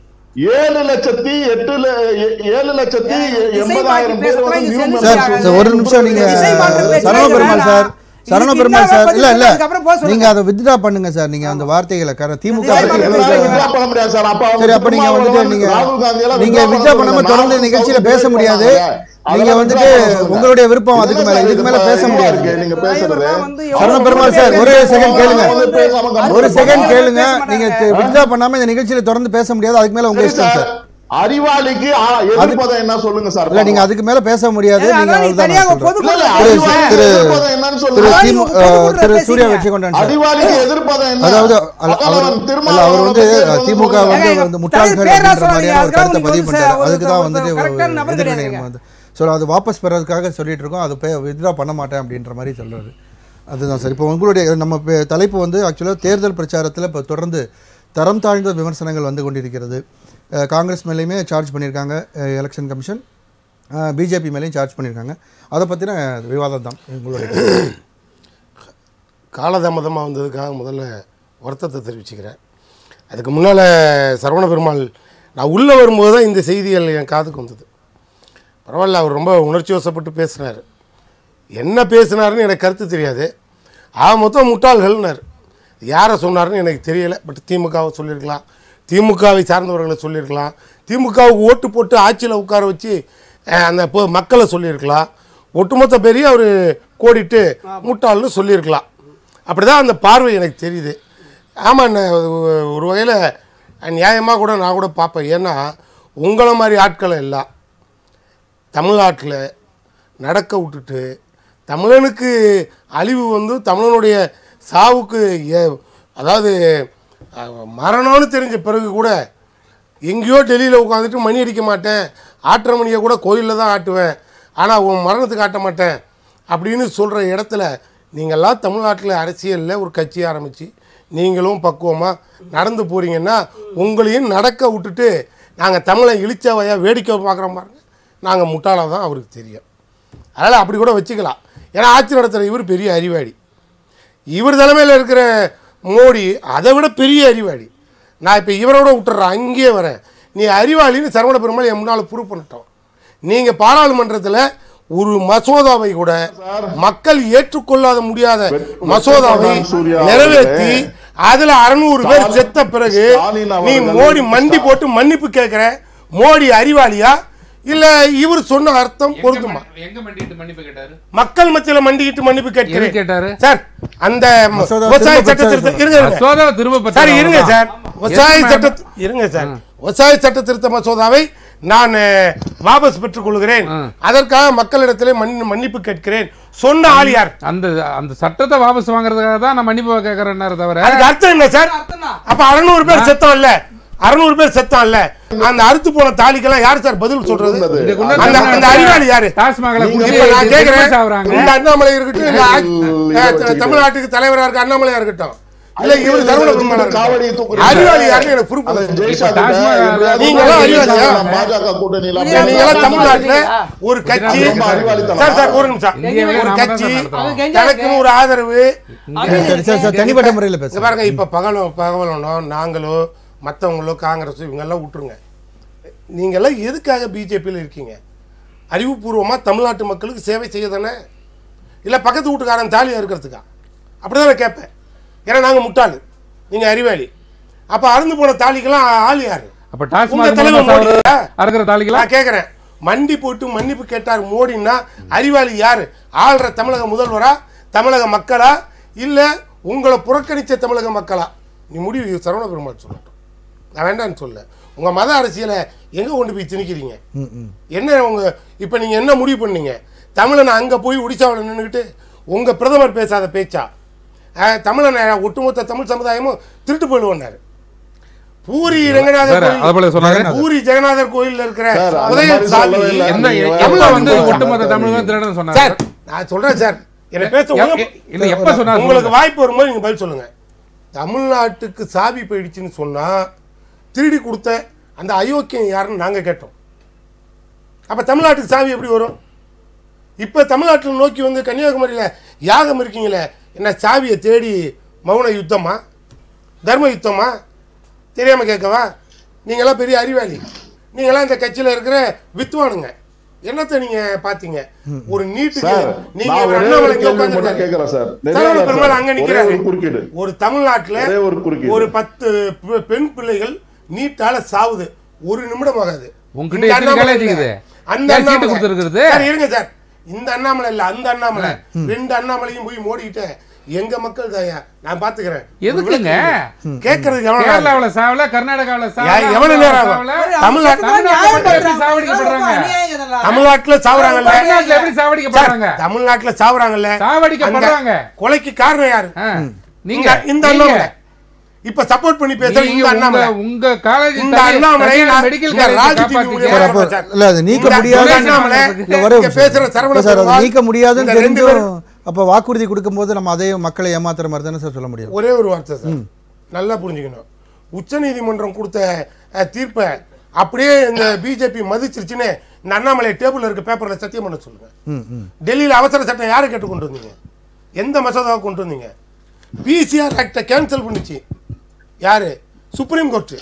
ஏழு லட்சத்தி எட்டு ல- ஏ- ஏழு லட்சத்தி திசை எண்பதாயிரம் மாற்றி பேர் வந்து பேசுறதுலாம் new இது சார் members. சார் ஒரு நிமிஷம் நீங்க திசை மாற்றம் பேச்சு சரண பெருமாள் வேணாம். சார் சரண இதுக்கு பெருமாள் சார் இன்னார இல்ல இல்ல பதில் அதுக்கப்புறம் போக சொல்லுங்க. நீங்க அதை வித்ட்ரா பண்ணுங்க சார் நீங்க அந்த வார்த்தைகளை காரணம் திமுக திசை பத்தி மாற்றம் இவ்வளவு பேச்சு பேசுறீங்க. withdraw பண்ண முடியாது சார். அப்ப அவங்க சரி அப்ப நீங்க வந்துட்டு திருமாவளவன், நீங்க ராகுல் காந்தி எல்லாம் நீங்க withdraw வித்ட்ரா பண்ண பண்ணாம முடியாது. தொடர்ந்து நானும் நிகழ்ச்சியில withdraw பேச முடியாது பண்ணாங்க. நீங்க அதெல்லாம் வந்துட்டு withdraw பண்ண சொல்லுங்க. உங்களுடைய விருப்பம் அதுக்கு என்ன மேல சார் இதுக்கு மேல இது பேச இதுவா முடியாது இருக்கு நீங்க பேசுறது இவரெல்லாம் வந்து எவ்வளவு சரண பெருமாள் சார் ஒரே செகண்ட் கேளுங்க வந்து பேசாம கம்முனு ஒரு செகண்ட் இருப்பாங்க. கேளுங்க பேச நீங்க மாட்டாங்க. வித்ட்ரா பண்ணாம இந்த நிகழ்ச்சியில தொடர்ந்து பேச முடியாது அதுக்கு மேல உங்க சரி இஷ்டம் சார் சார் அறிவாளிக்கு ஆ, எதிர்ப்பதம் என்ன சொல்லுங்க சார் இல்ல நீங்க அதுக்கு மேல பேச முடியாது ஏங்க, நீங்க அதான் நீ அவ்வளவுதான் தனியா நான் சொல்றேன். பொது இல்ல, இல்ல, திரு- அறிவாளிக்கு திரு- எதிர்ப்பதம் என்னன்னு திரு சொல்லுங்க அதாவது திமு உங்க பொதுக்குழுல திரு பேசுறீங்க. சூர்யா வச்சுக்கொண்டான் சார் அறிவாளிக்கு எதிர்ப்பதம் என்ன அதாவது அல்ல, அவர் பகலவன் இல்ல, திருமாவளவன் அவர் வந்து பத்தி வந்து திமுக சொல்லுங்க. வந்து ஏங்க, வந்து முட்டாள்கள் பேரா அப்படின்ற சொல்றீங்க, மாதிரியான ஒரு அதுக்காக கருத்தை நீங்க பதிவு வந்து பண்ணிட்டாரு ஒரு- அதுக்கு தான் ஒரு வந்துட்டு correct-ஆன நபர் எதிர்வினை கிடையாதுங்க. வந்து ஸோ அது வாபஸ் பெறதுக்காக சொல்லிட்டு இருக்கோம் அது போய் வித்ட்ரா பண்ண மாட்டேன் அப்படின்ற மாதிரி சொல்றாரு அதுதான் சார் இப்போ உங்களுடைய நம்ம பே- தலைப்பு வந்து ஆக்சுவலாக தேர்தல் பிரச்சாரத்தில் இப்போ தொடர்ந்து தரம் தாழ்ந்த விமர்சனங்கள் வந்து கொண்டிருக்கிறது அஹ், காங்கிரஸ் மேலேயுமே சார்ஜ் பண்ணியிருக்காங்க எலெக்ஷன் கமிஷன் பிஜேபி மேலேயும் சார்ஜ் பண்ணியிருக்காங்க அதை பற்றின விவாதம் தான் உங்களுடைய காலதாமதமாக வந்ததுக்காக முதல்ல வருத்தத்தை தெரிவிச்சுக்கிறேன் அதுக்கு முன்னால் சரவண பெருமாள் நான் உள்ளே வரும்போது தான் இந்த செய்திகள் என் காதுக்கு வந்தது பரவாயில்ல அவர் ரொம்ப உணர்ச்சி வசப்பட்டு பேசினார் என்ன பேசினாருன்னு எனக்கு கருத்து தெரியாது ஆக மொத்தம் முட்டாள்கள்னார் யாரை சொன்னாருன்னு எனக்கு தெரியலை பட் திமுகவை சொல்லியிருக்கலாம் திமுகவை சார்ந்தவர்களை சொல்லியிருக்கலாம் திமுகவுக்கு ஓட்டு போட்டு ஆட்சியில் உட்கார வச்சு அஹ், அந்த பொ- மக்களை சொல்லியிருக்கலாம் ஒட்டுமொத்த பேரையும் அவர் கோடிட்டு முட்டாள்னு சொல்லியிருக்கலாம் அப்படி தான் அந்த பார்வை எனக்கு தெரியுது ஆமாம் ஒரு வகையில் நியாயமாக கூட நான் கூட பார்ப்பேன் ஏன்னா உங்களை மாதிரி ஆட்களை எல்லாம் தமிழ்நாட்டில் நடக்க விட்டுட்டு தமிழனுக்கு அழிவு வந்து தமிழனுடைய சாவுக்கு ஏ- அதாவது அஹ், மரணம்னு தெரிஞ்ச பிறகு கூட எங்கேயோ டெல்லியில் உட்காந்துட்டு மணி அடிக்க மாட்டேன் ஆட்டுற மணியை கூட கோயிலில் தான் ஆட்டுவேன் ஆனால் உன் மரணத்துக்கு ஆட்ட மாட்டேன் அப்படின்னு சொல்கிற இடத்துல நீங்கள்லாம் தமிழ்நாட்டில் அரசியலில் ஒரு கட்சி ஆரம்பித்து நீங்களும் பக்குவமாக நடந்து போகிறீங்கன்னா உங்களையும் நடக்க விட்டுட்டு நாங்கள் தமிழை இழிச்சவையாக வேடிக்கை பார்க்குறோம் பாருங்க நாங்கள் முட்டாளாக தான் அவருக்கு தெரியும் அதனால் அப்படி கூட வச்சுக்கலாம் ஏன்னா ஆட்சி நடத்துகிற இவர் பெரிய அறிவாளி இவர் தலைமையில் இருக்கிற மோடி அதை விட பெரிய அறிவாளி நான் இப்போ இவரோட விட்டுறேன் அங்கேயே வரேன் நீ அறிவாளின்னு சரவண பெருமாள் என் முன்னால் ப்ரூவ் பண்ணிட்டோம் நீங்கள் பாராளுமன்றத்தில் ஒரு மசோதாவை கூட மக்கள் ஏற்றுக்கொள்ளாத முடியாத மசோதாவை சூர்யா நிறைவேற்றி அதுல அறுநூறு பேர் ஸ்டாலின் செத்த பிறகு ஸ்டாலின் நீ அவர்கள் மோடி மண்டி போட்டு மன்னிப்பு கேட்கிற மோடி அறிவாளியா இல்ல இவர் சொன்ன அர்த்தம் பொருந்துமா எங்க மண்டிட்டு மன்னிப்பு கேட்டாரு மக்கள் மத்தியில மண்டிக்கிட்டு மன்னிப்பு எது கேட்கிறேன் கேட்டாரு சார் அந்த மசோதா விவசாய திரும்ப சட்ட திருத்த இருங்க இருங்க. மசோதாவை திரும்ப பெற்றாரு சார் இருங்க அவ்வளவுதான். சார் விவசாய எஸ் சட்ட மேடம். இருங்க சார் விவசாய சட்ட திருத்த மசோதாவை நான் அஹ், வாபஸ் பெற்றுக் கொள்கிறேன் அதற்காக மக்களிடத்திலே மன்னி- மன்னிப்பு கேட்கிறேன் சொன்ன ஆள் யார் அந்த அந்த சட்டத்தை வாபஸ் வாங்குறதுக்காக தான் நான் மன்னிப்பு கேட்கறேன்னாரு தவிர அதுக்கு அர்த்தம் என்ன சார் அப்ப அறுநூறு பேர் செத்தம் இல்ல அறுநூறு பேர் செத்தம் இல்ல அந்த அறுத்து போன தாலிக்கெல்லாம் யார் சார் பதில் சொல்றது இங்க கொண்டு வந்து அந்த அந்த அறிவாளி யாரு டாஸ்மாக்ல நீங்க குடிச்சு இப்ப நான் கேக்குறேன் famous ஆகுறாங்க. இந்த அண்ணாமலை இருக்கட்டும் இந்த ஆ- இதை அஹ் வச்சுக்கிட்டு. தமிழ்நாட்டுக்கு தலைவரா இருக்க அண்ணாமலையா இருக்கட்டும் இல்ல இவர் சரவண வச்சுக்கிட்டு பெருமாள் காவடியை தூக்குறீங்க. அறிவாளி யாருன்னு எனக்கு proof அதை கொடுங்க. ஜெய்ஷா இப்ப கிட்ட டாஸ்மாக் எப்படியாவது நீங்க எல்லாம் ஜெய்ஷா அறிவாளியா? நான் பாஜக கூட்டணியில நீங்க நீங்க எல்லாம் அறிவாளி தமிழ்நாட்டுல இல்லையா? ஒரு கட்சி அது ரொம்ப அறிவாளித்தனம். சார் சார் ஒரு நிமிஷம் இந்தியாவிலே ஒரு நாம தான் கட்சி நடத்துறோம். அவங்க கெஞ்சா தனக்குன்னு ஒரு ஆதரவு சரி சரி சார் தனிப்பட்ட முறையில் இங்க பேசுங்க பாருங்க இப்ப பகலும் பகவலனோ நாங்களோ மத்தவங்களோ காங்கிரஸ் இவங்கெல்லாம் விட்டுருங்க நீங்க எல்லாம் எதுக்காக பிஜேபியில் இருக்கீங்க அறிவுபூர்வமா தமிழ்நாட்டு மக்களுக்கு சேவை செய்ய தானே இல்ல பக்கத்து வீட்டுக்காரன் தாலியா இருக்கிறதுக்கா அப்படிதான் நான் கேட்பேன் ஏன்னா நாங்க முட்டாளு நீங்க அறிவாளி அப்ப அறுந்து போன தாலிக்கெல்லாம் ஆள் யாரு அப்ப உங்க டாஸ்மாக் தலைவர் மூலமா சாவர- மோடியா? அறுக்கிற தாலிகளா நான் கேட்குறேன் மண்டி போட்டு மன்னிப்பு கேட்டார் மோடின்னா அறிவாளி யாரு ஆள்ற தமிழக முதல்வரா தமிழக மக்களா இல்ல உங்களை புறக்கணிச்ச தமிழக மக்களா நீ முடிவு சரவண பெருமாள் சொல்லட்டும் நான் வேண்டாம்னு சொல்ல உங்க மத அரசியலை எங்க கொண்டு போய் திணிக்கிறீங்க ம் ம் என்ன உங்க இப்போ நீங்க என்ன முடிவு பண்ணீங்க தமிழனை அங்க போய் ஒடிசாவில் நின்றுக்கிட்டு உங்க பிரதமர் பேசாத பேச்சா அஹ், தமிழனை ஒட்டுமொத்த தமிழ் சமுதாயமும் திருட்டு போயிடுவோன்னாரு பூரி ரங்கநாதர் சார், அது போல சொன்னாரு. கோயில் பூரி ஜெகநாதர் கோயில்ல இருக்கிற சார், அந்த உதய மாதிரி சாமி சொல்லவே இல்லை. என்ன நீங்க எப்ப தமிழ்நாட்டுக்கு வந்து போய் ஒட்டுமொத்த சமாதானம் தமிழ் திருடன் சொன்னாரு சார் நான் சொல்றேன் சார் என்ன பேச எ- உங்க- எ- இல்ல எப்ப சொன்னாரு உங்களுக்கு சொல்லுங்க. வாய்ப்பு வரும்போது நீங்க பதில் சொல்லுங்க தமிழ்நாட்டுக்கு சாவி போயிடுச்சுன்னு சொன்னா திருடி கொடுத்த அந்த அயோக்கியம் யாருன்னு நாங்க கேட்டோம் அப்ப தமிழ்நாட்டுக்கு சாவி எப்படி வரும் இப்ப தமிழ்நாட்டில் நோக்கி வந்து கன்னியாகுமரியில யாகம் இருக்கீங்களே என்ன சாவியை தேடி மௌன யுத்தமா தர்ம யுத்தமா தெரியாம கேட்கவா நீங்களாம் பெரிய அறிவாளி நீங்களாம் இந்த கட்சியில இருக்கிற வித்வானுங்க என்னத்தை நீங்க பாத்தீங்க ஒரு நீட்டுக்கு சார், நீங்க நான் ஒரு ஒரே அண்ணாமலை ஒரு இங்க கேள்வி மட்டும் உட்கார்ந்திருக்காரு. கேட்கிறேன் சார். சரவண நிறைய பெருமாள் சார். அங்க ஒரே நிக்கிறாரு ஒரு குறுக்கீடு. ஒரு தமிழ்நாட்டுல ஒரே ஒரு குறுக்கீடு. ஒரு பத்து பெ- பெண் பிள்ளைகள் நீட்டால சாவுது ஒரு நிமிடம் ஆகாது உங்ககிட்ட இந்த எத்தனை அண்ணாமலை college இல்ல. இருக்குது? அந்த ஏன் சீட்டு அண்ணாமலை கொடுத்திருக்கிறது? சார் இருங்க சார் இந்த அண்ணாமலை இல்ல அந்த அண்ணாமலை ரெண்டு அண்ணாமலையும் போய் மோடிக்கிட்ட எங்க மக்கள் தாயா நான் பாத்துக்கிறேன் எதுக்குங்க? கேட்கறதுக்கு எவ்வளவு நேரம்? கேரளாவுல சாவல கர்நாடகாவுல சாவல யா- எவ்வளவு நேரம் ஆகும்? சாவல. தமிழ்நாட்டு தமிழ்நாட்டுல எப்படி சாவடிக்கப்படுறாங்க தமிழ்நாட்டுல சாவுறாங்கல்ல தமிழ்நாட்டுல எப்படி சாவடிக்கப்படுறாங்க சார், தமிழ்நாட்டுல சாவுறாங்கல்ல சாவடிக்கப்படுறாங்க. அந்த கொலைக்கு காரணம் யாரு ஆ, நீங்க நீங்க இந்த நீங்க அண்ணாமலை இப்ப சப்போர்ட் பண்ணி பேசுற நீங்க இந்த அண்ணாமலை உங்க- உங்க காலேஜ் இந்த அண்ணாமலை நான் மெடிக்கல் இந்த காலேஜ் ராஜ் டிவி காப்பாத்திக்க மூலியமா சார், அப்போ சார். இல்ல அது நீக்க இந்த முடியாது அண்ணாமலை இல்ல, ஒரே இங்க ஒரு பேசுற நிமிஷம். சரவண இல்ல சார் அது பெருமாள், நீக்க முடியாதுன்னு இந்த ரெண்டு தெரிஞ்சும் பேரும் அப்போ வாக்குறுதி கொடுக்கும்போது நம்ம அதே மக்களை ஏமாத்துற மாதிரி தானே சார் சொல்ல முடியும் ஒரே ஒரு வார்த்தை சார் நல்லா புரிஞ்சுக்கணும் உச்சநீதிமன்றம் கொடுத்த அஹ், தீர்ப்பை அப்படியே இந்த பிஜேபி மதிச்சிருச்சுன்னு இந்த அண்ணாமலை டேபிள்ல இருக்க பேப்பர்ல சத்தியம் பண்ண சொல்லுங்க ம் ம் டெல்லியில் அவசர சட்டம் யாரை கேட்டு கொண்டு வந்தீங்க எந்த மசோதாவை கொண்டு வந்தீங்க பிசிஆர் ஆக்டை கேன்சல் பண்ணுச்சு யாரு சுப்ரீம் கோர்ட்டு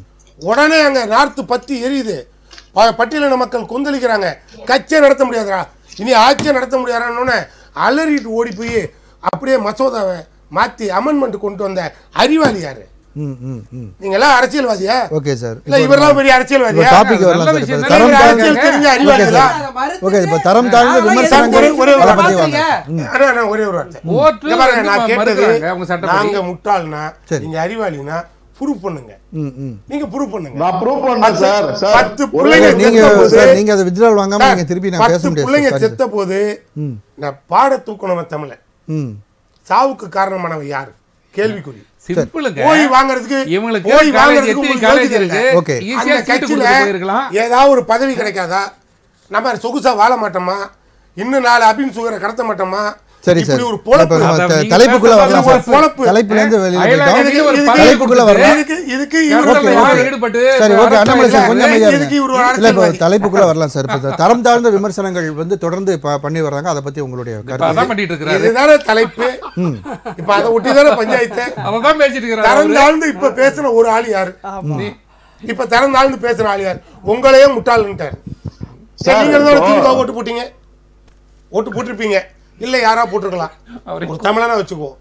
உடனே அங்க நார்த்து பத்தி எரியுது ப- பட்டியலின மக்கள் கொந்தளிக்கிறாங்க கட்சியை நடத்த முடியாதுடா இனி ஆட்சியை நடத்த முடியாதான்னு அலறிட்டு ஓடி போய் அப்படியே மசோதாவை மாத்தி அமெண்ட்மெண்ட் கொண்டு வந்த அறிவாளி யாரு ம் ம் ம் நீங்க எல்லாம் அரசியல்வாதியா ஓகே சார் இல்ல இவரெல்லாம் பெரிய அரசியல்வாதியா டாபிக் வரலாம் நல்ல சார் விஷயம் இப்போ தானே. தரம் இவர் தாழ்ந்த அரசியல் தெரிஞ்ச ஓகே அறிவாளிகளா சார் ஓகே இப்போ தரம் தாழ்ந்த அதெல்லாம் விமர்சனங்கள் எதுக்கு ஒரே ஒரு அதை பற்றி வார்த்தை. வாங்க அண்ணா, அண்ணா, ஒரே ஒரு வார்த்தை ஓட்டு இங்க பாருங்க, வந்து நான் ம- கேட்டது மறுக்கிறாங்க அவங்க சட்டப்படி. நாங்க முட்டாள்னா சரி. நீங்க அறிவாளினா ப்ரூவ் பண்ணுங்க ம் ம் நீங்க ப்ரூவ் பண்ணுங்க நான் ப்ரூவ் பண்றேன் பத்து- சார் சார் பத்து ஒரே பிள்ளைங்க ஒரு நீங்க செத்த போது- சார் நீங்க அதை வித்ட்ரால் வாங்காம சார், நீங்க திருப்பி நான் பேச பத்து முடியாது பிள்ளைங்க சார். செத்த போது ம் நான் பாட தூக்கணும் தமிழ ம் சாவுக்கு காரணமானவன் யாரு கேள்விக்குறி சிம்பிளுங்க ஓய் வாங்குறதுக்கு இவங்களுக்கு ஓய் காலேஜ் வாங்குறதுக்கு எத்தனை உங்களுக்கு காலேஜ் யோகிதை இருக்கு இல்லை. ஓகே. ஈஸியா அந்த சீட்டு கட்சியில கொடுத்து போயிருக்கலாம் ஏதாவது ஒரு பதவி கிடைக்காதா நம்ம சொகுசா வாழ மாட்டோமா இன்னும் நாலு அபின் சுகரை கடத்த மாட்டோமா சரி இப்படி சார் ஒரு இப்போ பொழப்பு நம்ம அதாவது த- நீங்க தலைப்புக்குள்ள பேசுறது வரலாம் ஒரு சார் பொழப்பு. தலைப்புல இருந்து வெளியில அயலாக போயிட்டோம் இதுக்கு ஒரு இதுக்கு- பதவி தலைப்புக்குள்ள கொடுத்து, வரலாம். இதுக்கு இதுக்கு இவர் கர்நாடகாவில் வந்து ஓகே, ஓகே. ஈடுபட்டு சரி ஓகே அரசியல் அண்ணாமலை சார் இல்ல. கொஞ்சம் அமைதியா இதுக்கு இவர் ஒரு இருங்க இல்ல இப்போ அரசியல்வாதி. தலைப்புக்குள்ள வரலாம் சார் இப்போ தரம் தாழ்ந்த விமர்சனங்கள் வந்து தொடர்ந்து ப- பண்ணி வர்றாங்க அதை பத்தி உங்களுடைய இப்ப கருத்து அதான் பண்ணிட்டு இருக்கிறாரு இதுதானே தலைப்பு இப்ப அதை ஒட்டி தானே பஞ்சாயத்து அவதான் பேசிட்டு இருக்கிறாரு தரம் அவரு. தாழ்ந்து இப்ப பேசுன ஒரு ஆள் யாரு நீ- இப்ப தரம் தாழ்ந்து பேசுற ஆள் யார் உங்களையே முட்டாள்ன்ட்டார் சரி நீங்க இருந்தாலும் திமுக ஓட்டு போட்டீங்க ஓட்டு போட்டிருப்பீங்க இல்ல யாரா போட்டிருக்கலாம் அவரு- ஒரு தமிழனா வச்சுக்கோ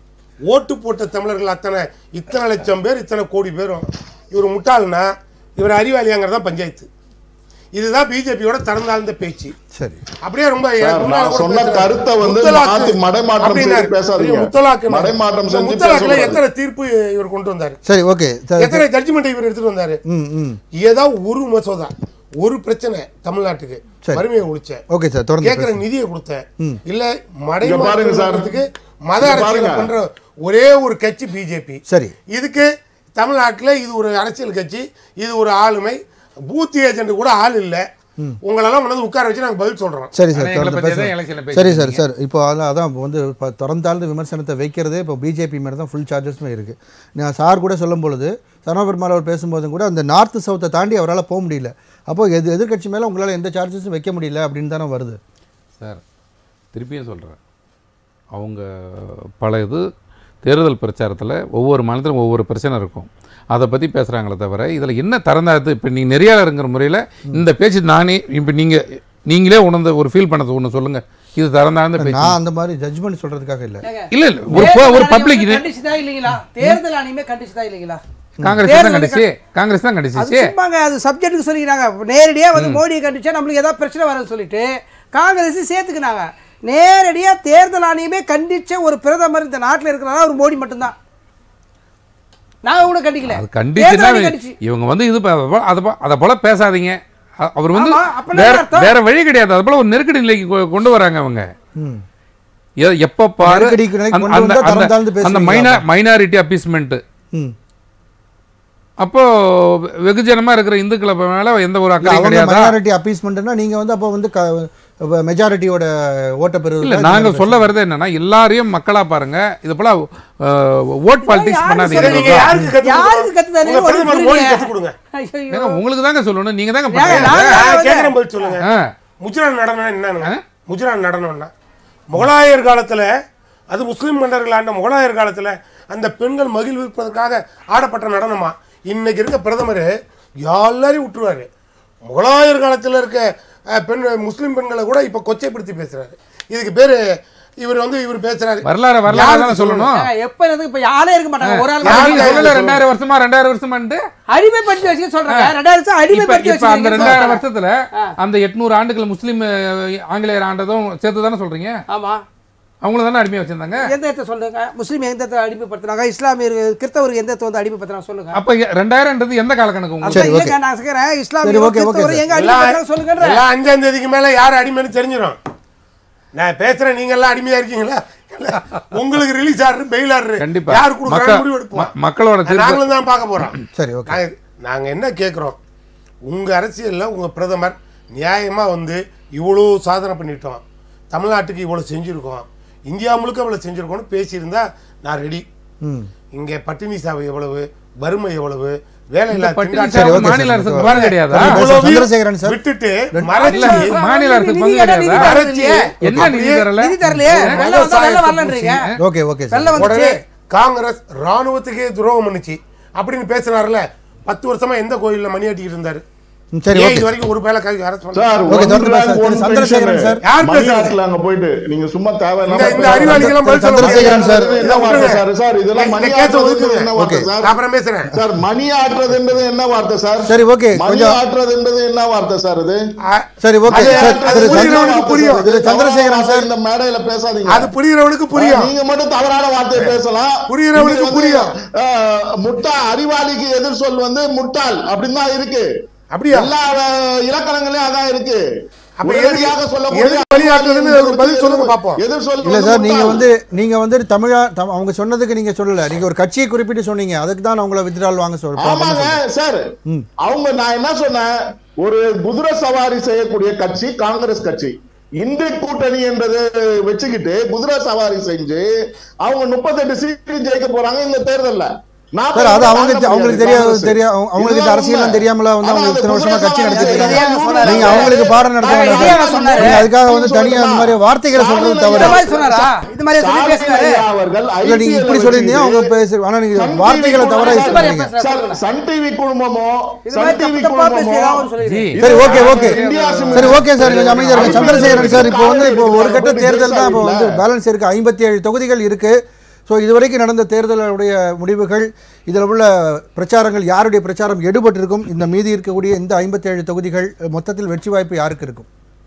ஓட்டு போட்ட தமிழர்கள் அத்தனை இத்தனை லட்சம் பேர் இத்தனை கோடி பேரும் இவர் முட்டாள்னா இவர் அறிவாளியாங்கிறது தான் பஞ்சாயத்து இதுதான் பிஜேபியோட தரம் தாழ்ந்த பேச்சு சரி அப்படியே ரொம்ப சார், முன்னால நான் கூட சொன்ன பேசுறாரு. கருத்தை வந்து முத்தலாக்கு மாத்தி மடைமாற்றம் அப்படின்னாரு. செய்து பேசாதீங்க. முத்தலாக்கு மடைமாற்றம் செஞ்சு முத்தலாக்குல பேசக்கூடாது. எத்தனை தீர்ப்பு இவர் கொண்டு வந்தாரு சரி ஓகே சார் எத்தனை ஜட்ஜ்மெண்ட் இவர் எடுத்துட்டு வந்தாரு ம் ம் ஏதோ ஒரு மசோதா ஒரு பிரச்சனை தமிழ்நாட்டுக்கு சரி. வறுமையை ஒழிச்சேன் ஓகே சார் தொடர்ந்து கேட்கிற பேசுங்க. நிதியை கொடுத்தேன் ம். இல்ல இங்க பாருங்க மடைமாற்றத்துக்கு சார். மத இங்க அரசியல் பாருங்க. பண்ற ஒரே ஒரு கட்சி பிஜேபி சரி இதுக்கு தமிழ்நாட்டுல இது ஒரு அரசியல் கட்சி இது ஒரு ஆளுமை பூத் ஏஜென்ட் கூட ஆள் இல்ல உங்களெல்லாம் கொண்டு வந்து உட்கார வச்சு நாங்க பதில் சொல்றோம் சரி சார் ஆனா எங்களை தொடர்ந்து பத்தி பேசுங்க. தான் எலெக்ஷன்ல சரி சார் பேசிட்டு சார் இப்போ அதான் அதான் இப்போ வந்து இப்போ திறந்தாழ்ந்த விமர்சனத்தை வைக்கிறதே இப்போ பிஜேபி மேலே தான் ஃபுல் சார்ஜஸுமே இருக்குது நான் சார் கூட சொல்லும் பொழுது சரணபெருமாள் அவர் பேசும்போதும் கூட அந்த நார்த்து சவுத்தை தாண்டி அவரால் போக முடியல அப்போ எது எதிர்க்கட்சி மேலே உங்களால் எந்த சார்ஜஸும் வைக்க முடியல அப்படின்னு தானே வருது சார் திருப்பியும் சொல்கிறேன் அவங்க பல இது தேர்தல் பிரச்சாரத்தில் ஒவ்வொரு மாநிலத்திலும் ஒவ்வொரு பிரச்சனை இருக்கும் அதை பற்றி பேசுகிறாங்களே தவிர இதில் என்ன திறந்தாது இப்போ நீங்கள் நெறியாளருங்கிற முறையில் இந்த பேச்சு நானே இப்போ நீங்கள் நீங்களே உணர்ந்த ஒரு ஃபீல் பண்ணது ஒன்று சொல்லுங்கள் இது திறந்தாழ்ந்த பேச்சு நான் அந்த மாதிரி ஜட்ஜ்மெண்ட் சொல்கிறதுக்காக இல்லை இல்லை இல்லை ஒரு போ- ஒரு பப்ளிக் இது கண்டிச்சுதா இல்லைங்களா தேர்தல் ஆணையமே கண்டிச்சுதா இல்லைங்களா காங்கிரஸ் தான் கண்டிச்சு காங்கிரஸ் தான் அது கண்டிச்சிச்சு சும்மாங்க அது சப்ஜெக்ட்டுக்கு சொல்லிக்கிறாங்க நேரடியாக வந்து மோடியை கண்டிச்சா நம்மளுக்கு ஏதாவது பிரச்சனை வரும்னு சொல்லிட்டு காங்கிரஸ் சேர்த்துக்கினாங்க நேரடியாக தேர்தல் ஆணையமே கண்டிச்ச ஒரு பிரதமர் இந்த நாட்டில் இருக்கிறதா ஒரு மோடி மட்டும்தான் நாங்கள் கூட கண்டிக்கல அது தேர்தல் கண்டிச்சுன்னா ஆணையம் கண்டிச்சு இவங்க வந்து இது ப- ப- அதை போ- அதை போல பேசாதீங்க அ- அவர் வந்து ஆமா, அப்ப என்ன வேற அர்த்தம்? வேற வழி கிடையாது அது போல ஒரு நெருக்கடி நிலைக்கு கொ- கொண்டு வராங்க அவங்க ம் எ- எப்ப பாரு நெருக்கடிக்கு நிலைக்கு அந்த- கொண்டு அந்த- வந்தா அந்த- திறந்தாழ்ந்து அந்த பேசுவீங்க மைனா மைனாரிட்டி அப்பீஸ்மெண்ட் ம் அப்போ வெகுஜனமா இருக்கிற இந்துக்களை மேல எந்த ஒரு இல்ல, அக்கறையும் அவங்க கிடையாதா மைனாரிட்டி அப்பீஸ்மெண்ட்னா நீங்கள் வந்து அப்போ வந்து மெஜாரிட்டியோட ஓட்ட பெறுவது இல்ல நாங்க சொல்ல வர்றது என்னன்னா எல்லாரையும் மக்களா பாருங்க இது போல ஓட் பாலிடிக்ஸ் யாரு பண்ணாதீங்க சொல்றது? நீங்க யாருக்கு கத்து யாருக்கு கத்து தரீங்க? உங்க ஒரு பிரதமர் புரியல. மோடி கத்து கொடுங்க ஐயோ. ஏங்க, உங்களுக்கு தாங்க சொல்லணும் நீங்க தாங்க ஏங்க, பண்றீங்க. நாங்க- நான் கேட்குறேன் பதில் சொல்லுங்க ஆ. முஜரான் நடனம் என்னன்னு முஜரான் நடனம்னா முகலாயர் காலத்துல அது முஸ்லிம் மன்னர்கள் ஆண்ட முகலாயர் காலத்துல அந்த பெண்கள் மகிழ்விப்பதற்காக ஆடப்பட்ட நடனமா இன்னைக்கு இருக்க பிரதமர் எல்லாரையும் விட்டுருவாரு முகலாயர் காலத்துல இருக்க அஹ், பெண் முஸ்லிம் பெண்களை கூட இப்ப கொச்சைப்படுத்தி பேசுறாரு இதுக்கு பேரு இவர் வந்து இவர் பேசுறாரு வரலாறு வரலாறு யாருக்கு தானே சொல்லணும் ஏங்க, எப்ப இருந்து இப்ப யாரே இருக்க மாட்டாங்க ஒரு ஆள் அப்ப தான். நீங்க சொல்லல ரெண்டாயிரம் வருஷமா ரெண்டாயிரம் வருஷமான்ட்டு அடிமைப்படுத்தி வச்சுக்க சொல்றாங்க ரெண்டாயிரம் வருஷம் இப்ப அடிமைப்படுத்தி இப்ப அந்த வச்சுக்க ரெண்டாயிரம் சொல்றாங்க. வருஷத்துல அந்த எட்நூறு ஆண்டுகள் முஸ்லீம் அஹ், ஆங்கிலேயர் ஆண்டதும் சேர்த்து தானே சொல்றீங்க ஆமா அவங்கள தானே அடிமையா வச்சிருந்தாங்க எந்த இடத்த சொல்லுங்க முஸ்லீம் எந்த இடத்துல அடிமைப்படுத்துறாங்க இஸ்லாமியர் கிறிஸ்தவருக்கு எந்த இடத்துல வந்து அடிமைப்படுத்துறாங்க சொல்லுங்க அப்ப இ- ரெண்டாயிரம்ன்றது எந்த காலக்கணக்கு உங்களுக்கு சரி, அதான் ஓகே. இல்லைங்க, நான் கேக்குறேன் சரி, இஸ்லாமியர் ஓகே, ஓகே, கிறிஸ்தவர் சார். எங்க எல்லாம் அடிமைப்படுத்துறாங்க சொல்லுங்க எல்லாம் அஞ்சாம் தேதிக்கு மேல யார் அடிமைன்னு தெரிஞ்சிடும் நான் பேசுறேன் நீங்க எல்லாம் அடிமையா இருக்கீங்களா உங்களுக்கு ரிலீஸ் ஆடுறது பெயில் ஆடுறது கண்டிப்பா யார் கொடுக்குறாங்க மக்கள் முடிவு எடுப்போம் ம- மக்களோட தீர்ப்பு நாங்களும் தான் பார்க்க போறோம் சரி ஓகே நாங்க- நாங்க என்ன கேட்குறோம் உங்க அரசியல்ல உங்க பிரதமர் நியாயமா வந்து இவ்வளோ சாதனை பண்ணிட்டோம் தமிழ்நாட்டுக்கு இவ்வளோ செஞ்சிருக்கோம் இந்தியா முழுக்க இவ்வளோ செஞ்சிருக்கோம்னு பேசியிருந்தா நான் ரெடி ம் இங்க பட்டினி சாவை எவ்வளவு வறுமை எவ்வளவு வேலை இல்லா பட்டினி திண்டாட்டம் சரி, சாவு ஓகே, மாநில சார். அரசுக்கு ஓகே. பங்கு கிடையாதா சரி, பேச- இவ்வளவையும் சந்திரசேகரன் சார். விட்டுட்டு இல்ல, மறைச்சு மாநில அரசுக்கு நிதி பங்கு கேட்டா கிடையாதா நிதி மறைச்சு என்ன நிதி தரல நிதி தரலையே வெள்ளம் வந்தா வெள்ளம் வரலன்றீங்க ஓகே ஓகே சார் வெள்ளம் வந்துச்சு உடனே காங்கிரஸ் ராணுவத்துக்கே துரோகம் பண்ணுச்சு அப்படின்னு பேசினார்ல பத்து வருஷமா எந்த கோயில்ல மணி ஆட்டிக்கிட்டு இருந்தாரு ம், சரி ஏன் ஓகே இது வரைக்கும் ஒரு பேல அரசு பண்ணல? சார் ஓகே, one தொடர்ந்து rank, பேச- one Thiru Chandrasekaran pension. Sir. யார் பேசுறது? மணியாட்டுல அங்க போயிட்டு நீங்க சும்மா இந்த தேவையில்லாம இந்த அறிவாளிகளாம் பதில் சொல்ல சந்திரசேகரன் சார். முடியாது. என்ன வார்த்தை சார் சார் இதெல்லாம் இந்த மணி கேஸை ஆட்டுறதுன்றது ஒதுக்குங்க. என்ன வார்த்தை ஓகே. சார் நான் அப்புறம் பேசுறேன் சார் மணி ஆட்டுறதுன்றது என்ன வார்த்தை சார் சரி ஓகே மணி கொஞ்சம் ஆட்டுறதுன்றது என்ன வார்த்தை சார் இது அ- சரி ஓகே அது- சார் அது திரு புரியுறவனுக்கு சந்திர- புரியும். திரு சந்திரசேகரன் சார் இந்த மேடையில பேசாதீங்க அது புரியுறவனுக்கு புரியும் நீங்க மட்டும் தவறான வார்த்தையை பேசலாம் புரியுறவனுக்கு இது வந்து, புரியும். அஹ், முட்டா அறிவாளிக்கு எதிர் சொல் வந்து முட்டாள் அப்படின்னு தான் இருக்கு அப்படியா? எல்லா அஹ், இலக்கணங்களையும் அதான் இருக்கு அப்ப உடனடியாக எதுக்கு- சொல்லக்கூடிய எதுக்கு வழியாட்டுறதுன்னு ஒரு பதில் சொல்லுங்க பாப்போம். எதிர் சொல் இல்ல சார் நீங்க வந்து நீங்க வந்து தமிழா தம்- அவங்க சொன்னதுக்கு நீங்க சொல்லல நீங்க ஒரு கட்சியை குறிப்பிட்டு சொன்னீங்க அதுக்கு தான் நான் உங்களை வித்ட்ரால் வாங்க சொல் ஆமாங்க சார் ம். அவங்க நான் என்ன சொன்னேன் ஒரு குதிரை சவாரி செய்யக்கூடிய கட்சி காங்கிரஸ் கட்சி இந்திய கூட்டணி என்றதை வச்சுக்கிட்டு குதிரை சவாரி செஞ்சு அவங்க முப்பத்தெட்டு சீட்டு ஜெயிக்க போறாங்க இந்த தேர்தல்ல சார் அது அவங்க அவங்களுக்கு தெரியாது தெரியா அவங்களுக்கு இந்த அரசியல்லாம் தெரியாமல வந்து அவங்க இத்தனை வருஷமா கட்சி நடத்திட்டு இருக்காங்க நீங்க அவங்களுக்கு பாடம் இதையா நடத்த சொன்னாரு? நீங்க அதுக்காக வந்து தனியா இந்த மாதிரி வார்த்தைகளை சொல்றது இந்த தவிர மாதிரி சொன்னாரா இது மாதிரி சொல்லி பேசினாரு அவர்கள் இல்ல நீங்க இப்படி சொல்லியிருந்தீங்க அவங்க பேசு ஆனா நீங்க சன் வார்த்தைகளை டிவி தவிர கூட யூஸ் பண்றீங்க சார், சன் டிவி குழுமமோ இது சன் மாதிரி டிவி தப்பு தப்பா பேசி ஏதாவது குழுமமோ ஒன்று சொல்லிடுங்க. ஜி சரி ஓகே ஓகே இந்தியா சிம் சரி ஓகே சார் கொஞ்சம் அமைதியா இருங்க சந்திரசேகரன் சார் இப்போ வந்து இப்போ ஒரு கட்ட தேர்தல் தான் இப்போ வந்து பேலன்ஸ் இருக்கு ஐம்பத்தி ஏழு தொகுதிகள் இருக்கு ஸோ இதுவரைக்கும் நடந்த தேர்தலுடைய முடிவுகள் இதில் உள்ள பிரச்சாரங்கள் யாருடைய பிரச்சாரம் எடுபட்டிருக்கும் இந்த மீதி இருக்கக்கூடிய இந்த ஐம்பத்தி ஏழு தொகுதிகள் மொத்தத்தில் வெற்றி வாய்ப்பு யாருக்கு இருக்கும்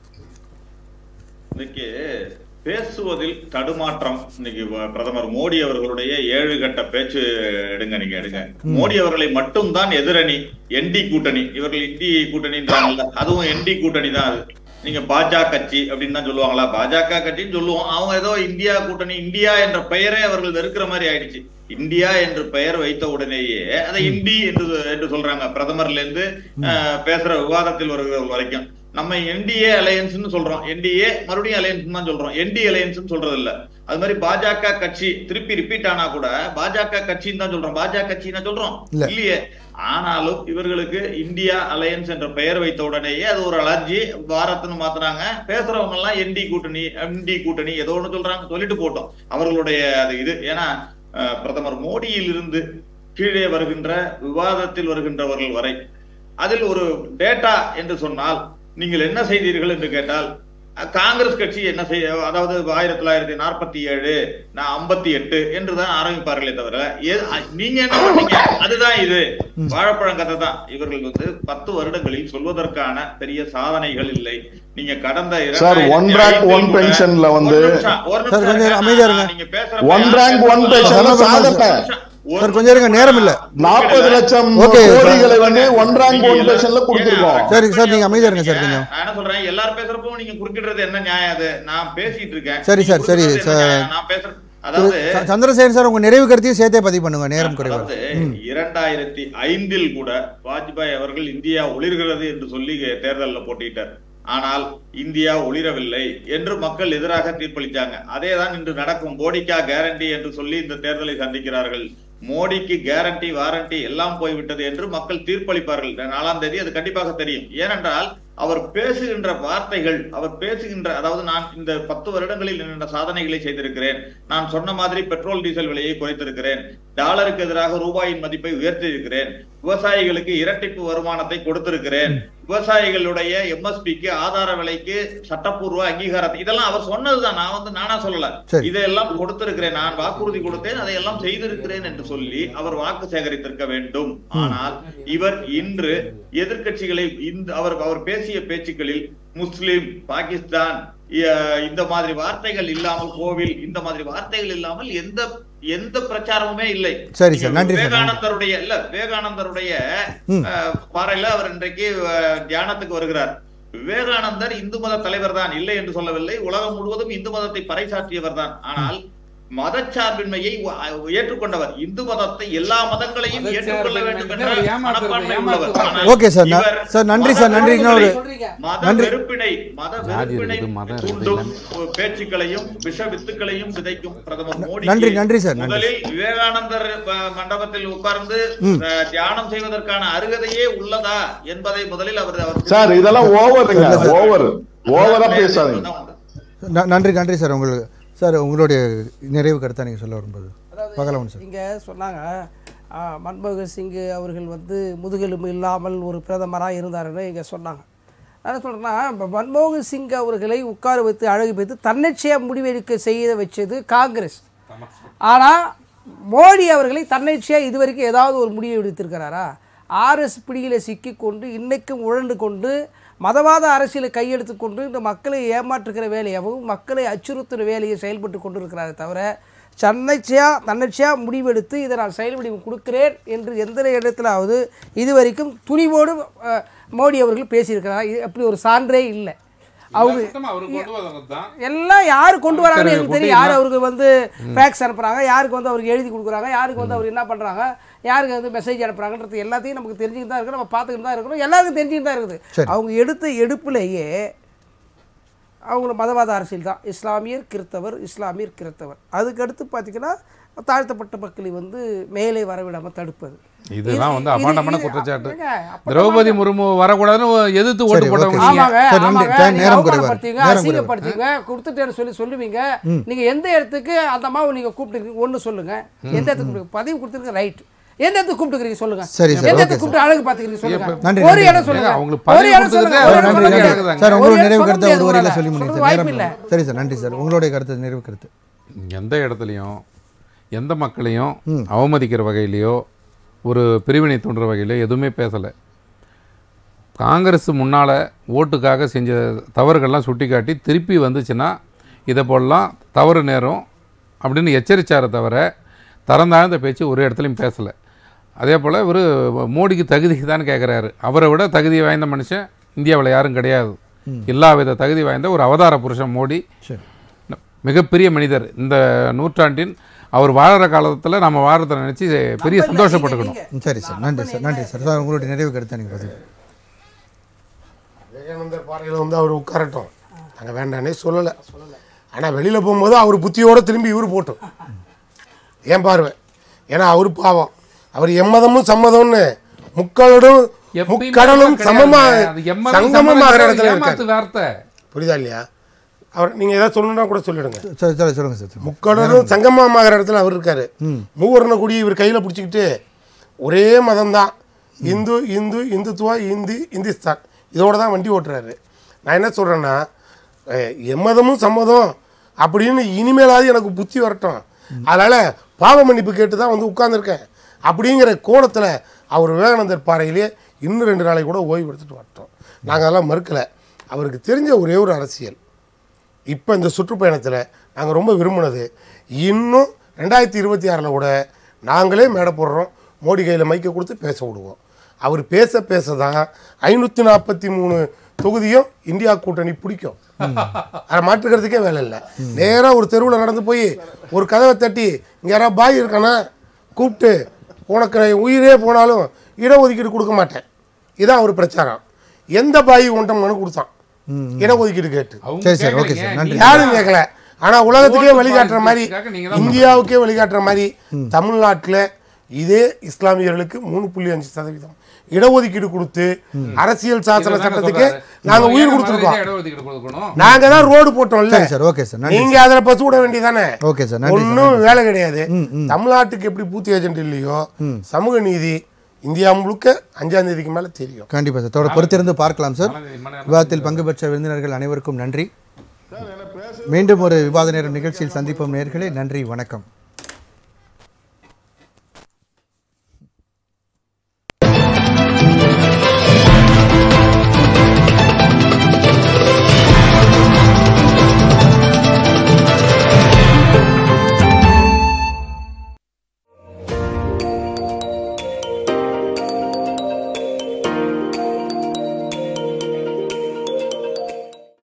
இன்னைக்கு பேசுவதில் தடுமாற்றம் இன்னைக்கு வ- பிரதமர் மோடி அவர்களுடைய ஏழு கட்ட பேச்சு எடுங்க நீங்க எடுங்க மோடி அவர்களை மட்டும்தான் எதிரணி என்டி கூட்டணி இவர்கள் இந்தி கூட்டணின்றாங்கல்ல அதுவும் என்டி கூட்டணி தான் அது நீங்க பாஜக கட்சி அப்படின்னு தான் சொல்லுவாங்களா பாஜக கட்சின்னு சொல்லுவோம் அவங்க ஏதோ இந்தியா கூட்டணி இந்தியா என்ற பெயரே அவர்கள் வெறுக்கிற மாதிரி ஆயிடுச்சு இந்தியா என்று பெயர் வைத்த உடனேயே அதை இந்தி என்று என்று சொல்றாங்க பிரதமர்ல இருந்து அஹ், பேசுற விவாதத்தில் வருகிற வரைக்கும் நம்ம என்டிஏ அலையன்ஸ்னு சொல்றோம் என்டிஏ மறுபடியும் அலையன்ஸ் தான் சொல்றோம் என்டி அலையன்ஸ் சொல்றது இல்ல அது மாதிரி பாஜக கட்சி திருப்பி ரிப்பீட் ஆனா கூட பாஜக கட்சின்னு தான் சொல்றோம் பாஜக கட்சின்னு சொல்றோம் இல்ல. இல்லையே ஆனாலும் இவர்களுக்கு இந்தியா அலையன்ஸ் என்ற பெயர் வைத்த உடனேயே அது ஒரு அலர்ஜி பாரத்னு மாத்துறாங்க பேசுறவங்க எல்லாம் என்டி கூட்டணி எம்டி கூட்டணி ஏதோ ஒண்ணு சொல்றாங்க சொல்லிட்டு போட்டோம் அவர்களுடைய அது இது ஏன்னா அஹ், பிரதமர் மோடியில் இருந்து கீழே வருகின்ற விவாதத்தில் வருகின்றவர்கள் வரை அதில் ஒரு டேட்டா என்று சொன்னால் நீங்கள் என்ன செய்தீர்கள் என்று கேட்டால் அஹ், காங்கிரஸ் கட்சி என்ன செய்ய அதாவது ஆயிரத்தி தொள்ளாயிரத்தி நாற்பத்தி ஏழு நான் ஐம்பத்தி எட்டு என்றுதான் ஆரம்பிப்பார்களே தவிர ஏ- அ- நீங்க என்ன பண்ணீங்க அதுதான் இது வாழைப்பழம் கதை தான் இவர்கள் வந்து பத்து வருடங்களில் சொல்வதற்கான பெரிய சாதனைகள் இல்லை நீங்க கடந்த சார், one rank, one pensionல வந்து- ஒரு நிமிஷம், ஒரு நிமிஷம் சார், கொஞ்சம் இருங்க. அமைதியா இருங்க. நீங்க பேசுற ஒன் ரேங்க் ஒன் பேஷன் சாதனை சார், கொஞ்சம் இருங்க, நேரம் இல்ல. நாற்பது லட்சம் Okay, சார். கோடிகளை வந்து ஒன் ரேங்க் ஒன் பேஷன்ல கொடுத்துருக்கோம் சரி சார் நீங்க அமைதியா இருங்க சார் கொஞ்சம் நான் என்ன சொல்றேன் எல்லாரும் பேசுறப்போ நீங்க குறுக்கிடுறது என்ன நியாயம் அது நான் பேசிட்டு இருக்கேன் சரி, நீங்க சார், சரி, குறுக்கிடுறது என்ன சார். நியாயம்? நான் பேசுறேன் அதாவது ச- சந்திரசேகர் சார் உங்க நிறைவு கருத்தையும் சேர்த்தே பதிவு பண்ணுங்க நேரம் குறைவா அதாவது இருக்கு. இரண்டாயிரத்தி ஐந்தில் கூட வாஜ்பாய் அவர்கள் இந்தியா ஒளிர்கிறது என்று சொல்லி தேர்தலில் போட்டியிட்டார் ஆனால் இந்தியா ஒளிரவில்லை என்று மக்கள் எதிராக தீர்ப்பளித்தாங்க அதேதான் இன்று நடக்கும் மோடிக்கா கேரண்டி என்று சொல்லி இந்த தேர்தலை சந்திக்கிறார்கள் மோடிக்கு கேரண்டி வாரண்டி எல்லாம் போய்விட்டது என்று மக்கள் தீர்ப்பளிப்பார்கள் நாலாம் தேதி அது கண்டிப்பாக தெரியும் ஏனென்றால் அவர் பேசுகின்ற வார்த்தைகள் அவர் பேசுகின்ற அதாவது நான் இந்த பத்து வருடங்களில் என்னென்ன சாதனைகளை செய்திருக்கிறேன் நான் சொன்ன மாதிரி பெட்ரோல் டீசல் விலையை குறைத்திருக்கிறேன் டாலருக்கு எதிராக ரூபாயின் மதிப்பை உயர்த்தியிருக்கிறேன் விவசாயிகளுக்கு இரட்டிப்பு வருமானத்தை கொடுத்திருக்கிறேன் விவசாயிகளுடைய எம்எஸ்பிக்கு ஆதார விலைக்கு சட்டப்பூர்வ அங்கீகாரத்தை இதெல்லாம் அவர் சொன்னதுதான் நான் வந்து நானா சொல்லல சரி. இதையெல்லாம் கொடுத்திருக்கிறேன் நான் வாக்குறுதி கொடுத்தேன் அதையெல்லாம் செய்திருக்கிறேன் என்று சொல்லி அவர் வாக்கு சேகரித்திருக்க வேண்டும் ஆனால் இவர் இன்று எதிர்க்கட்சிகளை இந்த அவர் அவர் பேசிய பேச்சுக்களில் முஸ்லிம் பாகிஸ்தான் இ- இந்த மாதிரி வார்த்தைகள் இல்லாமல் கோவில் இந்த மாதிரி வார்த்தைகள் இல்லாமல் எந்த எந்த பிரச்சாரமுமே இல்லை சரி சார், நன்றி சார், நன்றி. விவேகானந்தருடைய இல்ல விவேகானந்தருடைய ம். அஹ், பாறையில அவர் இன்றைக்கு அஹ், தியானத்துக்கு வருகிறார் விவேகானந்தர் இந்து மத தலைவர் தான் இல்லை என்று சொல்லவில்லை உலகம் முழுவதும் இந்து மதத்தை பறைசாற்றியவர் தான் ஆனால் மதச்சார்பின்மையை உ- ஏற்றுக்கொண்டவர் இந்து மதத்தை எல்லா மதங்களையும் ஏற்றுக்கொள்ள வேண்டும் என்ற மதச்சார்பின்மை ஏமாத்துறது, மனப்பான்மை உள்ளவர் ஏமாத்துறது. ஆனால் ஓகே சார் ந- இவர் சார் நன்றி மத சார் நன்றி இன்னொரு சொல்றீங்க மத நன்றி. வெறுப்பினை மத ஜாதி வெறுப்பினை இருக்குது, மதம் இருக்குது, தூண்டும் பேச்சுக்களையும் விஷ வித்துக்களையும் விதைக்கும் பிரதமர் மோடி நன்றி, நன்றி சார், நன்றி. முதலில் விவேகானந்தர் அஹ், மண்டபத்தில் உட்கார்ந்து அஹ், தியானம் செய்வதற்கான அருகதையே உள்ளதா என்பதை முதலில் அவர் அவர் சார் இதெல்லாம் ஓவருங்க ஓவர் ஓவரா பேசாதீங்க ந- நன்றி நன்றி சார் உங்களுக்கு சார் உங்களுடைய நிறைவு கருத்தை நீங்கள் சொல்ல வரும்போது பார்க்கலாம் சார் இங்கே சொன்னாங்க ஆ, மன்மோகன் சிங் அவர்கள் வந்து முதுகெலும்பு இல்லாமல் ஒரு பிரதமராக இருந்தாருன்னு இங்கே சொன்னாங்க நான் என்ன சொல்கிறேன்னா இப்போ மன்மோகன் சிங் அவர்களை உட்கார வைத்து அழகு வைத்து தன்னிச்சையாக முடிவெடுக்க செய்ய வச்சது காங்கிரஸ் ஆனால் மோடி அவர்களை தன்னிச்சையாக இதுவரைக்கும் ஏதாவது ஒரு முடிவு எடுத்திருக்கிறாரா ஆர்எஸ் பிடியில் சிக்கிக்கொண்டு இன்னைக்கும் உழண்டு கொண்டு மதவாத அரசியலை கையெடுத்து கொண்டு இந்த மக்களை ஏமாற்றுகிற வேலையாகவும் மக்களை அச்சுறுத்துகிற வேலையை செயல்பட்டு கொண்டிருக்கிறாரே தவிர தன்னிச்சையாக தன்னிச்சையாக முடிவெடுத்து இதை நான் செயல் வடிவம் கொடுக்கிறேன் என்று எந்த இடத்துலாவது இதுவரைக்கும் துணிவோடு அஹ், மோடி அவர்கள் பேசியிருக்கிறார் இது அப்படி ஒரு சான்றே இல்லை அவங்க அவர் கொண்டு வந்தது தான் எல்லாம் யார் கொண்டு வராங்கன்னு சரி, எனக்கு தெரியும் யார் அவருக்கு வந்து ஃபேக்ஸ் அனுப்புறாங்க யாருக்கு வந்து அவருக்கு எழுதி கொடுக்குறாங்க யாருக்கு வந்து அவர் என்ன பண்ணுறாங்க யாருக்கு வந்து மெசேஜ் அனுப்புறாங்கன்றது எல்லாத்தையும் நமக்கு தெரிஞ்சுக்கிட்டு தான் இருக்கணும் நம்ம பார்த்துக்கிட்டு தான் இருக்கணும் எல்லாருக்கும் தெரிஞ்சுக்கிட்டு தான் இருக்குது சரி. அவங்க எடுத்த எடுப்புலேயே அவங்கள மதவாத அரசியல் தான் இஸ்லாமியர் கிறித்தவர் இஸ்லாமியர் கிறித்தவர் அதுக்கடுத்து பார்த்தீங்கன்னா தாழ்த்தப்பட்ட மக்களை வந்து மேலே வரவிடாமல் தடுப்பது இதெல்லாம் வந்து இது- அபாண்டமான இது- குற்றச்சாட்டு ஏங்க, அப்பட்டமான- திரௌபதி முர்மு வரக்கூடாதுன்னு எதிர்த்து ஓட்டு சரி, போட்டவங்க ஓகே. நீங்க. ஆமாங்க சரி, நன்றி. ஆமாங்க சார், நீங்க நேரம் குறைவா அவமானப்படுத்துவீங்க நேரம் குறைவா. அசிங்கப்படுத்துவீங்க கொடுத்துட்டேன்னு சொல்லி சொல்லுவீங்க நீங்க எந்த இடத்துக்கு அந்த அம்மாவை நீங்க கூப்பிட்டுருக்கீங்க ஒண்ணு சொல்லுங்க எந்த இடத்துக்கு கூப்பிட்டு- பதிவு கொடுத்துருங்க ரைட் எந்த இடத்துக்கு கூப்பிட்டுக்கிறீங்க சொல்லுங்க சரி, சார், எந்த ஓகே, இடத்துக்கு கூப்பிட்டு அழகு பாத்துக்கிறீங்க சொல்லுங்க நன்றி, ஒரு நன்றி. இடம் சொல்லுங்க ஏங்க, அவங்களுக்கு ஒரு பதிவு இடம் சொல்லுங்க கொடுத்ததுக்கு ஒரு சார் இடம் நன்றி சொல்லுங்க. நன்றி சார் ஒரு உங்களுடைய இடம் நிறைவு சொல்ல கருத்தை ஒரு முடியாது வரையில் உங்களால. சொல்லி முடியுங்க சொல்றது சார் வாய்ப்பு இல்ல நேரம் சரி சார் நன்றி சார் உங்களுடைய கருத்து நிறைவு கருத்து எந்த இடத்துலையும் எந்த மக்களையும் அவமதிக்கிற வகையிலையோ ஒரு பிரிவினை தூண்டுற வகையிலையோ எதுவுமே பேசலை காங்கிரஸ் முன்னால் ஓட்டுக்காக செஞ்ச தவறுகள்லாம் சுட்டிக்காட்டி திருப்பி வந்துச்சுன்னா இதை போலலாம் தவறு நேரம் அப்படின்னு எச்சரிச்சாரை தவிர தரந்தாழ்ந்த பேச்சு ஒரு இடத்துலையும் பேசலை அதே போல் இவர் மோடிக்கு தகுதி தான் கேட்குறாரு அவரை விட தகுதி வாய்ந்த மனுஷன் இந்தியாவில் யாரும் கிடையாது எல்லா வித தகுதி வாய்ந்த ஒரு அவதார புருஷன் மோடி சரி மிகப்பெரிய மனிதர் இந்த நூற்றாண்டின் அவர் வாழற காலத்தில் நம்ம வாழறதை நினச்சி பெரிய சந்தோஷப்பட்டுக்கணும் ம், சரி சார் நன்றி சார் நன்றி சார் சார் உங்களுடைய நிறைவு கருத்தை நீங்கள் பதிவு விவேகானந்தர் பாறையில் வந்து அவர் உட்காரட்டும் நாங்கள் வேண்டானே சொல்லலை ஆனால் வெளியில் போகும்போது அவர் புத்தியோட திரும்பி இவர் போட்டோம் ஏன் பார்வை ஏன்னா அவர் பாவம் அவர் எம்மதமும் சம்மதம்னு முக்களோடும் எப்பயுமே முக்கடலும் கிடையாதுங்க. சமமா அது எம்மதம் சங்கமமாகிற சம்மதம் இடத்துல இருக்காரு ஏமாத்து வார்த்தை புரியுதா இல்லையா அவர் நீங்கள் ஏதாவது சொல்லணும்னா கூட சொல்லிடுங்க சரி சரி சொல்லுங்கள் சார் முக்கடலும் சங்கமமாகிற இடத்துல அவர் இருக்காரு மூவர்ண கொடி இவர் கையில் பிடிச்சிக்கிட்டு ஒரே மதம் தான் இந்து இந்து இந்துத்துவா இந்தி இந்துஸ்தான் இதோட தான் வண்டி ஓட்டுறாரு நான் என்ன சொல்கிறேன்னா எம்மதமும் சம்மதம் அப்படின்னு இனிமேலாவது எனக்கு புத்தி வரட்டும் அதனால் பாவ மன்னிப்பு கேட்டு தான் வந்து உட்கார்ந்திருக்கேன் அப்படிங்கிற கோணத்தில் அவர் விவேகானந்தர் பாறையிலே இன்னும் ரெண்டு நாளைக்கு கூட ஓய்வு எடுத்துட்டு வரட்டும் நாங்கள் அதெல்லாம் மறுக்கலை அவருக்கு தெரிஞ்ச ஒரே ஒரு அரசியல் இப்போ இந்த சுற்றுப்பயணத்தில் நாங்கள் ரொம்ப விரும்பினது இன்னும் ரெண்டாயிரத்தி இருபத்தி ஆறில் கூட நாங்களே மேடை போடுறோம் மோடி கையில் மைக்கை கொடுத்து பேச விடுவோம் அவர் பேச பேச தான் ஐநூற்றி நாற்பத்தி மூணு தொகுதியும் இந்தியா கூட்டணி பிடிக்கும் அதை மாற்றுக்கிறதுக்கே வேலை இல்லை நேராக ஒரு தெருவில் நடந்து போய் ஒரு கதவை தட்டி இங்கே யாராவது பாய் இருக்கானா கூப்பிட்டு உனக்கு நான் உயிரே போனாலும் இடஒதுக்கீடு கொடுக்க மாட்டேன் இதான் அவர் பிரச்சாரம் எந்த பாய் உன்ட்ட மனு கொடுத்தான் இடஒதுக்கீடு கேட்டு அவங்க சரி சார் ஓகே கேட்கலைங்க. சார் நன்றி யாரும் கேட்கல ஆனா உலகத்துக்கே ஓட்டு வழிகாட்டுற மாதிரி பாலிசிக்காக நீங்க தான் இந்தியாவுக்கே வழிகாட்டுற மாதிரி தமிழ்நாட்டுல இதே இஸ்லாமியர்களுக்கு மூணு புள்ளி அஞ்சு சதவீதம் இடஒதுக்கீடு கொடுத்து அரசியல் சாசன இதுதாங்க சட்டத்துக்கு சொல்றாரு. நாங்க இவங்க உயிர் ஏன் கொடுத்துருக்கோம் மறுபடியும் இடஒதுக்கீடு கொடுக்கணும் நாங்க தான் ரோடு போட்டோம்ல சரி சார் ஓகே சார் நன்றி நீங்க அதுல பசு விட வேண்டியதானே ஓகே சார் நன்றி சார் ஒன்றும் வேலை கிடையாது தமிழ்நாட்டுக்கு எப்படி பூத்தி ஏஜென்ட் இல்லையோ சமூக நீதி இந்தியா முழுக்க அஞ்சாம் தேதிக்கு மேல தெரியும் கண்டிப்பாக சார் தொடர் பொறுத்திருந்து பார்க்கலாம் சார் மன- மன- விவாதத்தில் பங்கு பெற்ற விருந்தினர்கள் அனைவருக்கும் நன்றி மீண்டும் ஒரு விவாத நேரம் நிகழ்ச்சியில் சந்திப்போம் நேர்களே நன்றி வணக்கம்